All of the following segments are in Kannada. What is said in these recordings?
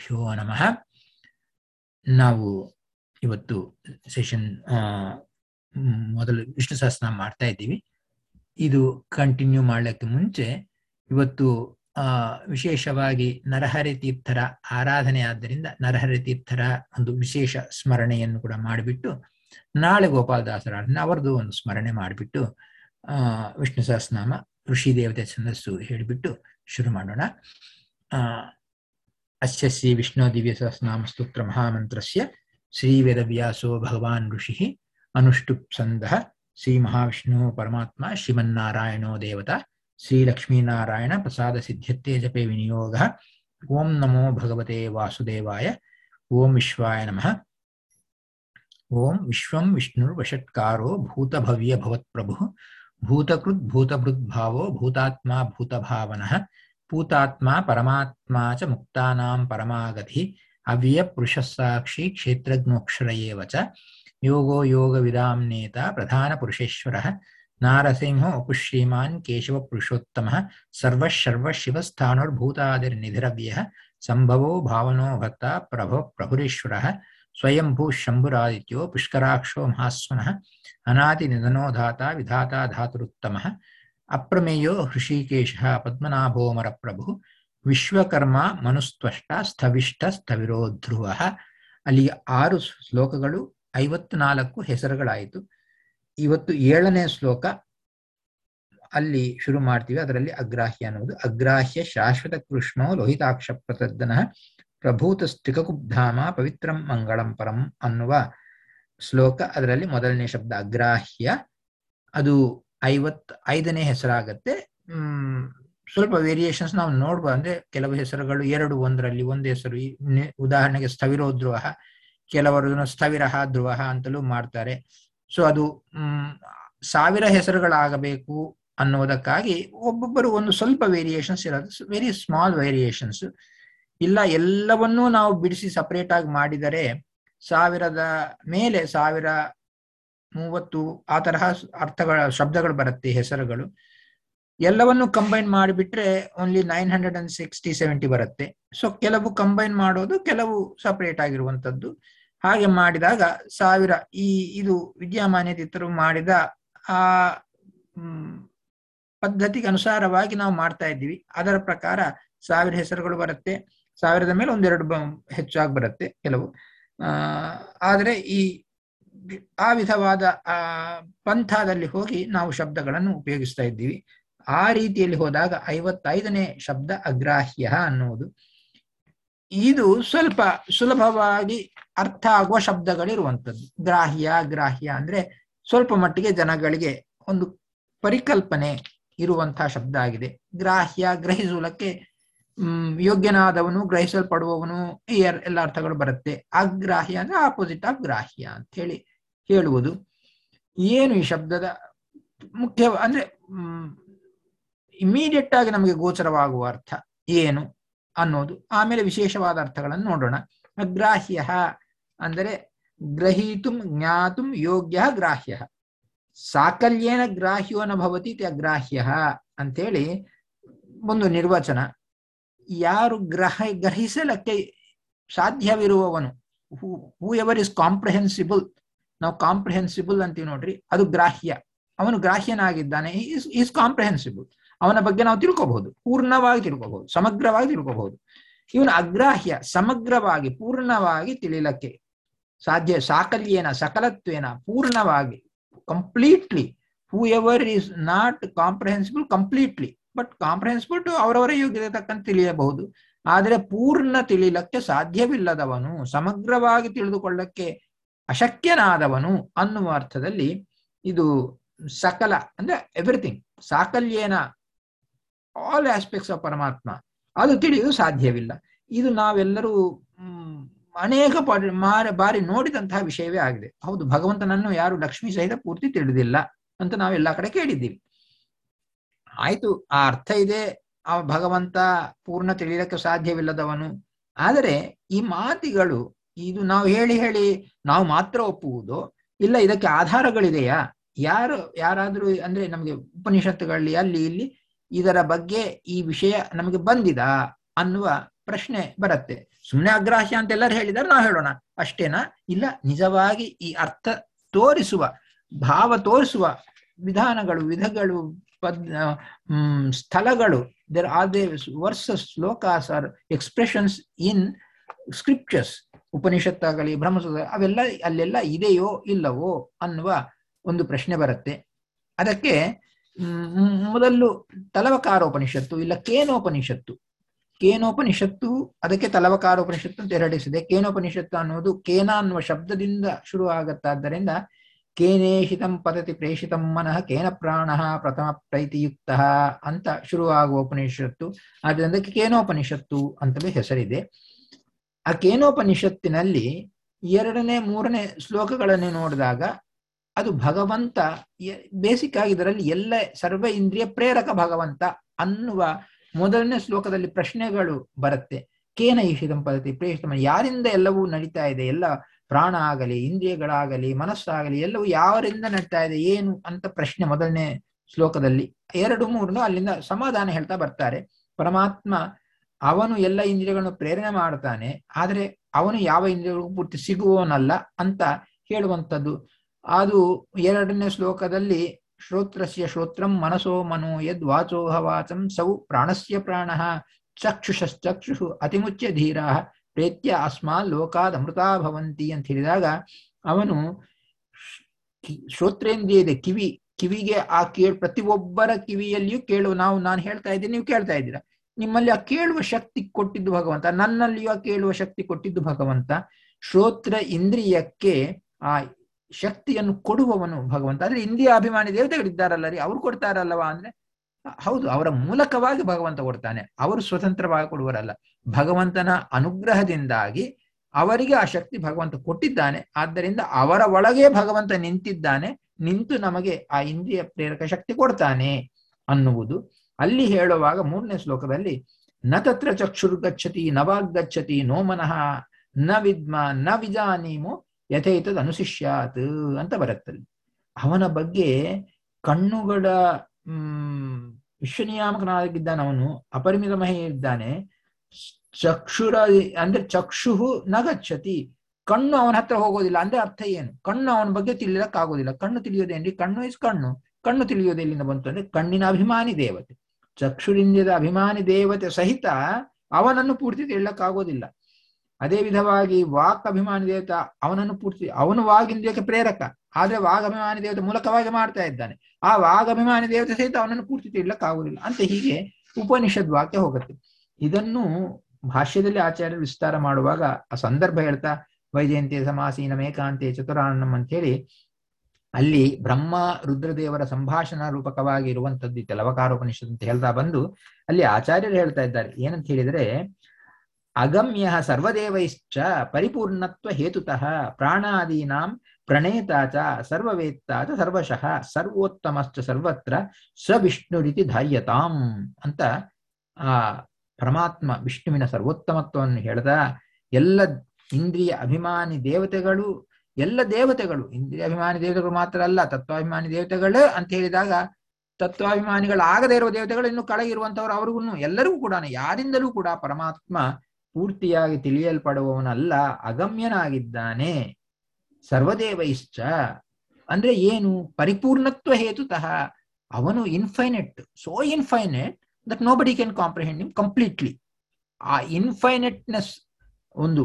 ಶ್ರೀಗುರುಭ್ಯೋ ನಮಃ ನಾವು ಇವತ್ತು ಸೆಷನ್ ಮೊದಲು ವಿಷ್ಣು ಸಹಸ್ರನಾಮ ಮಾಡ್ತಾ ಇದ್ದೀವಿ ಇದು ಕಂಟಿನ್ಯೂ ಮಾಡಲಿಕ್ಕೆ ಮುಂಚೆ ಇವತ್ತು ಆ ವಿಶೇಷವಾಗಿ ನರಹರಿ ತೀರ್ಥರ ಆರಾಧನೆ ಆದ್ದರಿಂದ ನರಹರಿ ತೀರ್ಥರ ಒಂದು ವಿಶೇಷ ಸ್ಮರಣೆಯನ್ನು ಕೂಡ ಮಾಡಿಬಿಟ್ಟು ನಾಳೆ ಗೋಪಾಲದಾಸರ ಅವರದು ಒಂದು ಸ್ಮರಣೆ ಮಾಡಿಬಿಟ್ಟು ಆ ವಿಷ್ಣು ಸಹಸ್ರನಾಮ ಋಷಿ ದೇವತೆ ಛಂದಸ್ಸು ಹೇಳಿಬಿಟ್ಟು ಶುರು ಮಾಡೋಣ ಆ ಅಸ್ಯ ಶ್ರೀ ವಿಷ್ಣು ದಿವ್ಯ ಸಹಸ್ರನಾಮ ಸ್ತೋತ್ರ ಮಹಾಮಂತ್ರಸ್ಯ ಶ್ರೀ ವೇದವ್ಯಾಸೋ ಭಗವಾನ್ ಋಷಿ ಅನುಷ್ಠುಪ್ಸಂದಃ ಶ್ರೀ ಮಹಾವಿಷ್ಣು ಪರಮಾತ್ಮ ಶ್ರೀಮನ್ನಾರಾಯಣೋ ದೇವತಾ ಶ್ರೀ ಲಕ್ಷ್ಮೀನಾರಾಯಣ ಪ್ರಸಾದ ಸಿದ್ಧತೆ ಜಪೆ ವಿನಿಯೋಗ ಓಂ ನಮೋ ಭಗವತೆ ವಾಸುದೇವಾಯ ಓಂ ವಿಶ್ವಾಯ ನಮಃ ಓಂ ವಿಶ್ವಂ ವಿಷ್ಣುರ್ವಷಟ್ಕಾರೋ ಭೂತಭವ್ಯ ಭವತ್ಪ್ರಭು ಭೂತಕೃತ್ ಭೂತಭೃತ್ ಭಾವೋ ಭೂತಾತ್ಮ ಭೂತಭಾವನಃ ಭೂತಾತ್ಮ ಪರಮಾತ್ಮ ಚ ಮುಕ್ತಾನಾಂ ಪರಮಾಗತಿ ಅವ್ಯ ಪುರುಷಸಾಕ್ಷಿ ಕ್ಷೇತ್ರಜ್ಞೋಕ್ಷರ ಏವ ಚ ಯೋಗೋ ಯೋಗವಿದಾಂ ನೇತ ಪ್ರಧಾನ ಪುರುಷೇಶ್ವರ ನಾರಸಿಂಹೋ ಉಪುಶ್ರೀಮಾನ್ ಕೇಶವ ಪುರುಷೋತ್ತಮ ಸರ್ವಶರ್ವ ಶಿವಸ್ಥಾಣುರ್ಭೂತಾದಿರ್ನಿಧಿರವ್ಯ ಸಂಭವೋ ಭಾವನೋ ಭಕ್ತ ಪ್ರಭೋ ಪ್ರಭುರೇಶ್ವರ ಸ್ವಯಂಭೂ ಶಂಭುರಾದಿತ್ಯೋ ಪುಷ್ಕರಾಕ್ಷೋ ಮಹಾಸ್ವನಃ ಅನಾದಿ ನಿಧನೋ ಧಾತ ವಿಧಾತ ಧಾತುರುತ್ತಮ ಅಪ್ರಮೇಯೋ ಹೃಷಿಕೇಶ ಪದ್ಮನಾಭೋಮರ ಪ್ರಭು ವಿಶ್ವಕರ್ಮ ಮನುಸ್ತ್ವಷ್ಟ ಸ್ಥವಿಷ್ಟ ಸ್ಥವಿರೋ ಧ್ರುವ ಅಲ್ಲಿ ಆರು ಶ್ಲೋಕಗಳು ಐವತ್ನಾಲ್ಕು ಹೆಸರುಗಳಾಯಿತು ಇವತ್ತು ಏಳನೇ ಶ್ಲೋಕ ಅಲ್ಲಿ ಶುರು ಮಾಡ್ತೀವಿ ಅದರಲ್ಲಿ ಅಗ್ರಾಹ್ಯ ಅನ್ನುವುದು ಅಗ್ರಾಹ್ಯ ಶಾಶ್ವತ ಕೃಷ್ಣೋ ಲೋಹಿತಾಕ್ಷ ಪ್ರತದ್ದನ ಪ್ರಭೂತ ಸ್ಟಿಕಕುಬ್ಧಾಮ ಪವಿತ್ರಂ ಮಂಗಳಂ ಪರಂ ಅನ್ನುವ ಶ್ಲೋಕ ಅದರಲ್ಲಿ ಮೊದಲನೇ ಶಬ್ದ ಅಗ್ರಾಹ್ಯ ಅದು ಐವತ್ ಐದನೇ ಹೆಸರಾಗತ್ತೆ ಹ್ಮ್ ಸ್ವಲ್ಪ ವೇರಿಯೇಷನ್ಸ್ ನಾವು ನೋಡ್ಬೋದು ಅಂದ್ರೆ ಕೆಲವು ಹೆಸರುಗಳು ಎರಡು ಒಂದರಲ್ಲಿ ಒಂದು ಹೆಸರು ಉದಾಹರಣೆಗೆ ಸ್ಥವಿರೋ ಧ್ರುವ ಕೆಲವರು ಸ್ಥವಿರಹ ಧ್ರುವ ಅಂತಲೂ ಮಾಡ್ತಾರೆ ಸೊ ಅದು ಹ್ಮ್ ಸಾವಿರ ಹೆಸರುಗಳಾಗಬೇಕು ಅನ್ನುವುದಕ್ಕಾಗಿ ಒಬ್ಬೊಬ್ಬರು ಒಂದು ಸ್ವಲ್ಪ ವೇರಿಯೇಷನ್ಸ್ ಇರೋದು ವೆರಿ ಸ್ಮಾಲ್ ವೇರಿಯೇಷನ್ಸ್ ಇಲ್ಲ ಎಲ್ಲವನ್ನೂ ನಾವು ಬಿಡಿಸಿ ಸಪರೇಟ್ ಆಗಿ ಮಾಡಿದರೆ ಸಾವಿರದ ಮೇಲೆ ಸಾವಿರ ಮೂವತ್ತು ಆ ತರಹ ಅರ್ಥಗಳ ಶಬ್ದಗಳು ಬರುತ್ತೆ ಹೆಸರುಗಳು ಎಲ್ಲವನ್ನು ಕಂಬೈನ್ ಮಾಡಿಬಿಟ್ರೆ only nine hundred and sixty seventy ಬರುತ್ತೆ ಸೊ ಕೆಲವು ಕಂಬೈನ್ ಮಾಡೋದು ಕೆಲವು ಸಪರೇಟ್ ಆಗಿರುವಂತದ್ದು ಹಾಗೆ ಮಾಡಿದಾಗ ಸಾವಿರ ಈ ಇದು ವಿದ್ಯಾಮಾನ್ಯ ತೀರ್ಥರು ಮಾಡಿದ ಆ ಪದ್ಧತಿಗೆ ಅನುಸಾರವಾಗಿ ನಾವು ಮಾಡ್ತಾ ಇದ್ದೀವಿ ಅದರ ಪ್ರಕಾರ ಸಾವಿರ ಹೆಸರುಗಳು ಬರುತ್ತೆ ಸಾವಿರದ ಮೇಲೆ ಒಂದೆರಡು ಹೆಚ್ಚಾಗಿ ಬರುತ್ತೆ ಕೆಲವು ಆ ಆದರೆ ಈ ಆ ವಿಧವಾದ ಆ ಪಂಥದಲ್ಲಿ ಹೋಗಿ ನಾವು ಶಬ್ದಗಳನ್ನು ಉಪಯೋಗಿಸ್ತಾ ಇದ್ದೀವಿ ಆ ರೀತಿಯಲ್ಲಿ ಹೋದಾಗ ಐವತ್ತೈದನೇ ಶಬ್ದ ಅಗ್ರಾಹ್ಯ ಅನ್ನುವುದು ಇದು ಸ್ವಲ್ಪ ಸುಲಭವಾಗಿ ಅರ್ಥ ಆಗುವ ಶಬ್ದಗಳಿರುವಂಥದ್ದು ಗ್ರಾಹ್ಯ ಗ್ರಾಹ್ಯ ಅಂದ್ರೆ ಸ್ವಲ್ಪ ಮಟ್ಟಿಗೆ ಜನಗಳಿಗೆ ಒಂದು ಪರಿಕಲ್ಪನೆ ಇರುವಂತಹ ಶಬ್ದ ಆಗಿದೆ ಗ್ರಾಹ್ಯ ಗ್ರಹಿಸುವುದಕ್ಕೆ ಹ್ಮ್ ಯೋಗ್ಯನಾದವನು ಗ್ರಹಿಸಲ್ಪಡುವವನು ಎಲ್ಲ ಅರ್ಥಗಳು ಬರುತ್ತೆ ಅಗ್ರಾಹ್ಯ ಅಂದ್ರೆ ಆಪೋಸಿಟ್ ಆಫ್ ಗ್ರಾಹ್ಯ ಅಂತ ಹೇಳಿ ಹೇಳುವುದು ಏನು ಈ ಶಬ್ದದ ಮುಖ್ಯ ಅಂದ್ರೆ ಹ್ಮ್ ಇಮಿಡಿಯೇಟ್ ಆಗಿ ನಮಗೆ ಗೋಚರವಾಗುವ ಅರ್ಥ ಏನು ಅನ್ನೋದು ಆಮೇಲೆ ವಿಶೇಷವಾದ ಅರ್ಥಗಳನ್ನು ನೋಡೋಣ ಅಗ್ರಾಹ್ಯ ಅಂದರೆ ಗ್ರಹೀತು ಜ್ಞಾತು ಯೋಗ್ಯ ಗ್ರಾಹ್ಯ ಸಾಕಲ್ಯೇನ ಗ್ರಾಹ್ಯೋ ನ ಭವತಿ ಅಗ್ರಾಹ್ಯ ಅಂತೇಳಿ ಒಂದು ನಿರ್ವಚನ ಯಾರು ಗ್ರಹ ಗ್ರಹಿಸಲಕ್ಕೆ ಸಾಧ್ಯವಿರುವವನು ಹೂ ಎವರ್ ಇಸ್ ಕಾಂಪ್ರಹೆನ್ಸಿಬಲ್ ನಾವು ಕಾಂಪ್ರಹೆನ್ಸಿಬಲ್ ಅಂತೀವಿ ನೋಡ್ರಿ ಅದು ಗ್ರಾಹ್ಯ ಅವನು ಗ್ರಾಹ್ಯನಾಗಿದ್ದಾನೆ ಈಸ್ ಕಾಂಪ್ರಹೆನ್ಸಿಬಲ್ ಅವನ ಬಗ್ಗೆ ನಾವು ತಿಳ್ಕೋಬಹುದು ಪೂರ್ಣವಾಗಿ ತಿಳ್ಕೋಬಹುದು ಸಮಗ್ರವಾಗಿ ತಿಳ್ಕೋಬಹುದು ಇವನು ಅಗ್ರಾಹ್ಯ ಸಮಗ್ರವಾಗಿ ಪೂರ್ಣವಾಗಿ ತಿಳಿಲಕ್ಕೆ ಸಾಧ್ಯ ಸಾಕಲ್ಯೇನ ಸಕಲತ್ವೇನ ಪೂರ್ಣವಾಗಿ completely whoever is not comprehensible completely but comprehensible to ಅವರವರ ಯೋಗ್ಯತೆ ತಕ್ಕಂತೆ ತಿಳಿಯಬಹುದು ಆದರೆ ಪೂರ್ಣ ತಿಳಿಲಕ್ಕೆ ಸಾಧ್ಯವಿಲ್ಲದವನು ಸಮಗ್ರವಾಗಿ ತಿಳಿದುಕೊಳ್ಳಕ್ಕೆ ಅಶಕ್ಯನಾದವನು ಅನ್ನುವ ಅರ್ಥದಲ್ಲಿ ಇದು ಸಕಲ ಅಂದ್ರೆ ಎವ್ರಿಥಿಂಗ್ ಸಾಕಲ್ಯೇನ ಆಲ್ ಆಸ್ಪೆಕ್ಟ್ಸ್ ಆಫ್ ಪರಮಾತ್ಮ ಅದು ತಿಳಿಯುವುದು ಸಾಧ್ಯವಿಲ್ಲ ಇದು ನಾವೆಲ್ಲರೂ ಹ್ಮ್ ಅನೇಕ ಬಾರಿ ನೋಡಿದಂತಹ ವಿಷಯವೇ ಆಗಿದೆ ಹೌದು ಭಗವಂತನನ್ನು ಯಾರು ಲಕ್ಷ್ಮೀ ಸಹಿತ ಪೂರ್ತಿ ತಿಳಿದಿಲ್ಲ ಅಂತ ನಾವೆಲ್ಲ ಕಡೆ ಕೇಳಿದ್ದೀವಿ ಆಯ್ತು ಆ ಅರ್ಥ ಇದೆ ಆ ಭಗವಂತ ಪೂರ್ಣ ತಿಳಿಯಲಿಕ್ಕೆ ಸಾಧ್ಯವಿಲ್ಲದವನು ಆದರೆ ಈ ಮಾತಿಗಳು ಇದು ನಾವು ಹೇಳಿ ಹೇಳಿ ನಾವು ಮಾತ್ರ ಒಪ್ಪುವುದು ಇಲ್ಲ ಇದಕ್ಕೆ ಆಧಾರಗಳಿದೆಯಾ ಯಾರು ಯಾರಾದ್ರೂ ಅಂದ್ರೆ ನಮಗೆ ಉಪನಿಷತ್ತುಗಳಲ್ಲಿ ಅಲ್ಲಿ ಇಲ್ಲಿ ಇದರ ಬಗ್ಗೆ ಈ ವಿಷಯ ನಮಗೆ ಬಂದಿದ ಅನ್ನುವ ಪ್ರಶ್ನೆ ಬರುತ್ತೆ ಸುಮ್ಮನೆ ಅಗ್ರಾಹ್ಯ ಅಂತ ಎಲ್ಲರೂ ಹೇಳಿದಾರೆ ನಾವು ಹೇಳೋಣ ಅಷ್ಟೇನಾ ಇಲ್ಲ ನಿಜವಾಗಿ ಈ ಅರ್ಥ ತೋರಿಸುವ ಭಾವ ತೋರಿಸುವ ವಿಧಾನಗಳು ವಿಧಗಳು ಪದ್ ಹ್ಮ್, ಸ್ಥಳಗಳು there are the verses shlokas or expressions in scriptures ಉಪನಿಷತ್ತಾಗಲಿ ಬ್ರಹ್ಮಸೂತ್ರ ಅವೆಲ್ಲ ಅಲ್ಲೆಲ್ಲ ಇದೆಯೋ ಇಲ್ಲವೋ ಅನ್ನುವ ಒಂದು ಪ್ರಶ್ನೆ ಬರುತ್ತೆ ಅದಕ್ಕೆ ಮ್, ಮೊದಲು ತಲವಕಾರೋಪನಿಷತ್ತು ಇಲ್ಲ ಕೇನೋಪನಿಷತ್ತು ಕೇನೋಪನಿಷತ್ತು ಅದಕ್ಕೆ ತಲವಕಾರೋಪನಿಷತ್ತು ಅಂತ ಎರಡಿಸಿದೆ ಕೇನೋಪನಿಷತ್ತು ಅನ್ನೋದು ಕೇನ ಅನ್ನುವ ಶಬ್ದದಿಂದ ಶುರು ಆಗತ್ತಾದ್ದರಿಂದ ಕೇನೇಷಿತಂ ಪತತಿ ಪ್ರೇಷಿತಂ ಮನಃ ಕೇನ ಪ್ರಾಣ ಪ್ರಥಮ ಪ್ರೈತಿಯುಕ್ತ ಅಂತ ಶುರುವಾಗುವ ಉಪನಿಷತ್ತು ಆದ್ದರಿಂದ ಕೇನೋಪನಿಷತ್ತು ಅಂತಲೇ ಹೆಸರಿದೆ ಆ ಕೇನೋಪನಿಷತ್ತಿನಲ್ಲಿ ಎರಡನೇ ಮೂರನೇ ಶ್ಲೋಕಗಳನ್ನು ನೋಡಿದಾಗ ಅದು ಭಗವಂತ ಬೇಸಿಕ್ ಆಗಿ ಇದರಲ್ಲಿ ಎಲ್ಲ ಸರ್ವ ಇಂದ್ರಿಯ ಪ್ರೇರಕ ಭಗವಂತ ಅನ್ನುವ ಮೊದಲನೇ ಶ್ಲೋಕದಲ್ಲಿ ಪ್ರಶ್ನೆಗಳು ಬರುತ್ತೆ ಕೇನ ಈಶಿತಂ ಪದ್ಧತಿ ಪ್ರೇಷಿತಮ ಯಾರಿಂದ ಎಲ್ಲವೂ ನಡೀತಾ ಇದೆ ಎಲ್ಲ ಪ್ರಾಣ ಆಗಲಿ ಇಂದ್ರಿಯಗಳಾಗಲಿ ಮನಸ್ಸಾಗಲಿ ಎಲ್ಲವೂ ಯಾವರಿಂದ ನಡೀತಾ ಇದೆ ಏನು ಅಂತ ಪ್ರಶ್ನೆ ಮೊದಲನೇ ಶ್ಲೋಕದಲ್ಲಿ ಎರಡು ಮೂರನ್ನು ಅಲ್ಲಿಂದ ಸಮಾಧಾನ ಹೇಳ್ತಾ ಬರ್ತಾರೆ ಪರಮಾತ್ಮ ಅವನು ಎಲ್ಲ ಇಂದ್ರಿಯಗಳನ್ನು ಪ್ರೇರಣೆ ಮಾಡ್ತಾನೆ ಆದರೆ ಅವನು ಯಾವ ಇಂದ್ರಿಯಗಳಿಗೂ ಪೂರ್ತಿ ಸಿಗುವವನಲ್ಲ ಅಂತ ಹೇಳುವಂಥದ್ದು ಅದು ಎರಡನೇ ಶ್ಲೋಕದಲ್ಲಿ ಶ್ರೋತ್ರಸ್ಯ ಶ್ರೋತ್ರಂ ಮನಸೋ ಮನೋ ಯದ್ ವಾಚೋಹ ವಾಚಂ ಸೌ ಪ್ರಾಣಸ್ಯ ಪ್ರಾಣ ಚಕ್ಷುಷಶ್ಚಕ್ಷು ಅತಿಮುಚ್ಯ ಧೀರಾ ಪ್ರೇತ್ಯ ಅಸ್ಮಾಲ್ ಲೋಕಾದ್ ಅಮೃತಾ ಭವಂತಿ ಅಂತ ಹೇಳಿದಾಗ ಅವನು ಶ್ರೋತ್ರೇಂದ್ರಿಯ ಇದೆ ಕಿವಿ ಕಿವಿಗೆ ಆ ಕೇಳ್ ಪ್ರತಿಯೊಬ್ಬರ ಕಿವಿಯಲ್ಲಿಯೂ ಕೇಳುವ ನಾವು ನಾನು ಹೇಳ್ತಾ ಇದ್ದೀನಿ ನೀವು ಕೇಳ್ತಾ ಇದ್ದೀರಾ ನಿಮ್ಮಲ್ಲಿ ಆ ಕೇಳುವ ಶಕ್ತಿ ಕೊಟ್ಟಿದ್ದು ಭಗವಂತ ನನ್ನಲ್ಲಿಯೂ ಆ ಕೇಳುವ ಶಕ್ತಿ ಕೊಟ್ಟಿದ್ದು ಭಗವಂತ ಶ್ರೋತ್ರ ಇಂದ್ರಿಯಕ್ಕೆ ಆ ಶಕ್ತಿಯನ್ನು ಕೊಡುವವನು ಭಗವಂತ ಅಂದ್ರೆ ಇಂದ್ರಿಯ ಅಭಿಮಾನಿ ದೇವತೆಗಳಿದ್ದಾರಲ್ಲ ರೀ ಅವ್ರು ಕೊಡ್ತಾರಲ್ಲವಾ ಅಂದ್ರೆ ಹೌದು ಅವರ ಮೂಲಕವಾಗಿ ಭಗವಂತ ಕೊಡ್ತಾನೆ ಅವರು ಸ್ವತಂತ್ರವಾಗಿ ಕೊಡುವರಲ್ಲ ಭಗವಂತನ ಅನುಗ್ರಹದಿಂದಾಗಿ ಅವರಿಗೆ ಆ ಶಕ್ತಿ ಭಗವಂತ ಕೊಟ್ಟಿದ್ದಾನೆ ಆದ್ದರಿಂದ ಅವರ ಒಳಗೆ ಭಗವಂತ ನಿಂತಿದ್ದಾನೆ ನಿಂತು ನಮಗೆ ಆ ಇಂದ್ರಿಯ ಪ್ರೇರಕ ಶಕ್ತಿ ಕೊಡ್ತಾನೆ ಅನ್ನುವುದು ಅಲ್ಲಿ ಹೇಳುವಾಗ ಮೂರನೇ ಶ್ಲೋಕದಲ್ಲಿ ನ ತತ್ರ ಚಕ್ಷುರ್ಗಚ್ಚತಿ ನವಾಗಚ್ಚತಿ ನೋ ಮನಃ ನ ವಿದ್ಮ ನ ವಿಜಾನೀಮು ಯಥೇತದ್ ಅನುಶಿಷ್ಯಾತ್ ಅಂತ ಬರುತ್ತಲ್ಲಿ ಅವನ ಬಗ್ಗೆ ಕಣ್ಣುಗಳ ಹ್ಮ್ ವಿಶ್ವನಿಯಾಮಕನಾಗಿದ್ದಾನೆ ಅವನು ಅಪರಿಮಿತ ಮಹಿ ಇದ್ದಾನೆ ಚಕ್ಷುರ ಅಂದ್ರೆ ಚಕ್ಷುಹು ನಗಚ್ಚತಿ ಕಣ್ಣು ಅವನ ಹತ್ರ ಹೋಗೋದಿಲ್ಲ ಅಂದ್ರೆ ಅರ್ಥ ಏನು ಕಣ್ಣು ಅವನ ಬಗ್ಗೆ ತಿಳಿಯಕ್ಕಾಗೋದಿಲ್ಲ ಕಣ್ಣು ತಿಳಿಯೋದೇನ್ರಿ ಕಣ್ಣು ಇಸ್ ಕಣ್ಣು ಕಣ್ಣು ತಿಳಿಯೋದು ಎಲ್ಲಿಂದ ಬಂತು ಅಂದ್ರೆ ಕಣ್ಣಿನ ಅಭಿಮಾನಿ ದೇವತೆ ಚಕ್ಷುರಿಂದ್ಯದ ಅಭಿಮಾನಿ ದೇವತೆ ಸಹಿತ ಅವನನ್ನು ಪೂರ್ತಿ ತಿಳಿಯಕ್ಕಾಗೋದಿಲ್ಲ ಅದೇ ವಿಧವಾಗಿ ವಾಕ್ ಅಭಿಮಾನಿ ದೇವತ ಅವನನ್ನು ಪೂರ್ತಿ ಅವನು ವಾಗಿಂದ್ರಿಯಕ್ಕೆ ಪ್ರೇರಕ ಆದ್ರೆ ವಾಗಭಿಮಾನಿ ದೇವತೆ ಮೂಲಕವಾಗಿ ಮಾಡ್ತಾ ಇದ್ದಾನೆ ಆ ವಾಗಭಿಮಾನಿ ದೇವತೆ ಸಹಿತ ಅವನನ್ನು ಪೂರ್ತಿ ತಿಳಿಯಕ್ಕಾಗುವುದಿಲ್ಲ ಅಂತ ಹೀಗೆ ಉಪನಿಷದ್ ವಾಕ್ಯ ಹೋಗುತ್ತೆ ಇದನ್ನು ಭಾಷ್ಯದಲ್ಲಿ ಆಚಾರ್ಯರು ವಿಸ್ತಾರ ಮಾಡುವಾಗ ಆ ಸಂದರ್ಭ ಹೇಳ್ತಾ ವೈಜಯಂತಿ ಸಮಾಸೀನ ಮೇಕಾಂತೆ ಚತುರಾನ್ನಂ ಅಂತ ಹೇಳಿ ಅಲ್ಲಿ ಬ್ರಹ್ಮ ರುದ್ರದೇವರ ಸಂಭಾಷಣಾ ರೂಪಕವಾಗಿ ಇರುವಂತದ್ದು ತೆಲವಕಾರೋಪನಿಷತ್ ಅಂತ ಹೇಳ್ತಾ ಬಂದು ಅಲ್ಲಿ ಆಚಾರ್ಯರು ಹೇಳ್ತಾ ಇದ್ದಾರೆ ಏನಂತ ಹೇಳಿದ್ರೆ ಅಗಮ್ಯ ಸರ್ವದೇವೈಶ್ಚ ಪರಿಪೂರ್ಣತ್ವ ಹೇತುತಃ ಪ್ರಾಣಾದೀನಾಂ ಪ್ರಣೇತಾ ಚ ಸರ್ವವೇತ್ತಾ ಚ ಸರ್ವಶಃ ಸರ್ವೋತ್ತಮಶ್ಚ ಸರ್ವತ್ರ ಸ ವಿಷ್ಣುರಿತಿ ಧಾರ್ಯತಾಂ ಅಂತ ಆ ಪರಮಾತ್ಮ ವಿಷ್ಣುವಿನ ಸರ್ವೋತ್ತಮತ್ವವನ್ನು ಹೇಳ್ದ ಎಲ್ಲ ಇಂದ್ರಿಯ ಅಭಿಮಾನಿ ದೇವತೆಗಳು ಎಲ್ಲ ದೇವತೆಗಳು ಇಂದ್ರಿಯ ಅಭಿಮಾನಿ ದೇವತೆಗಳು ಮಾತ್ರ ಅಲ್ಲ ತತ್ವಾಭಿಮಾನಿ ದೇವತೆಗಳು ಅಂತ ಹೇಳಿದಾಗ ತತ್ವಾಭಿಮಾನಿಗಳಾಗದೇ ಇರುವ ದೇವತೆಗಳು ಇನ್ನು ಕೆಳಗಿರುವಂತವ್ರು ಅವ್ರಿಗೂ ಎಲ್ಲರಿಗೂ ಕೂಡ ಯಾರಿಂದಲೂ ಕೂಡ ಪರಮಾತ್ಮ ಪೂರ್ತಿಯಾಗಿ ತಿಳಿಯಲ್ಪಡುವವನಲ್ಲ ಅಗಮ್ಯನಾಗಿದ್ದಾನೆ ಸರ್ವದೇವೈಶ್ಚ ಅಂದ್ರೆ ಏನು ಪರಿಪೂರ್ಣತ್ವ ಹೇತುತಃ ಅವನು infinite so infinite that nobody can comprehend him completely ಆ ಇನ್ಫೈನೆಟ್ನೆಸ್ ಒಂದು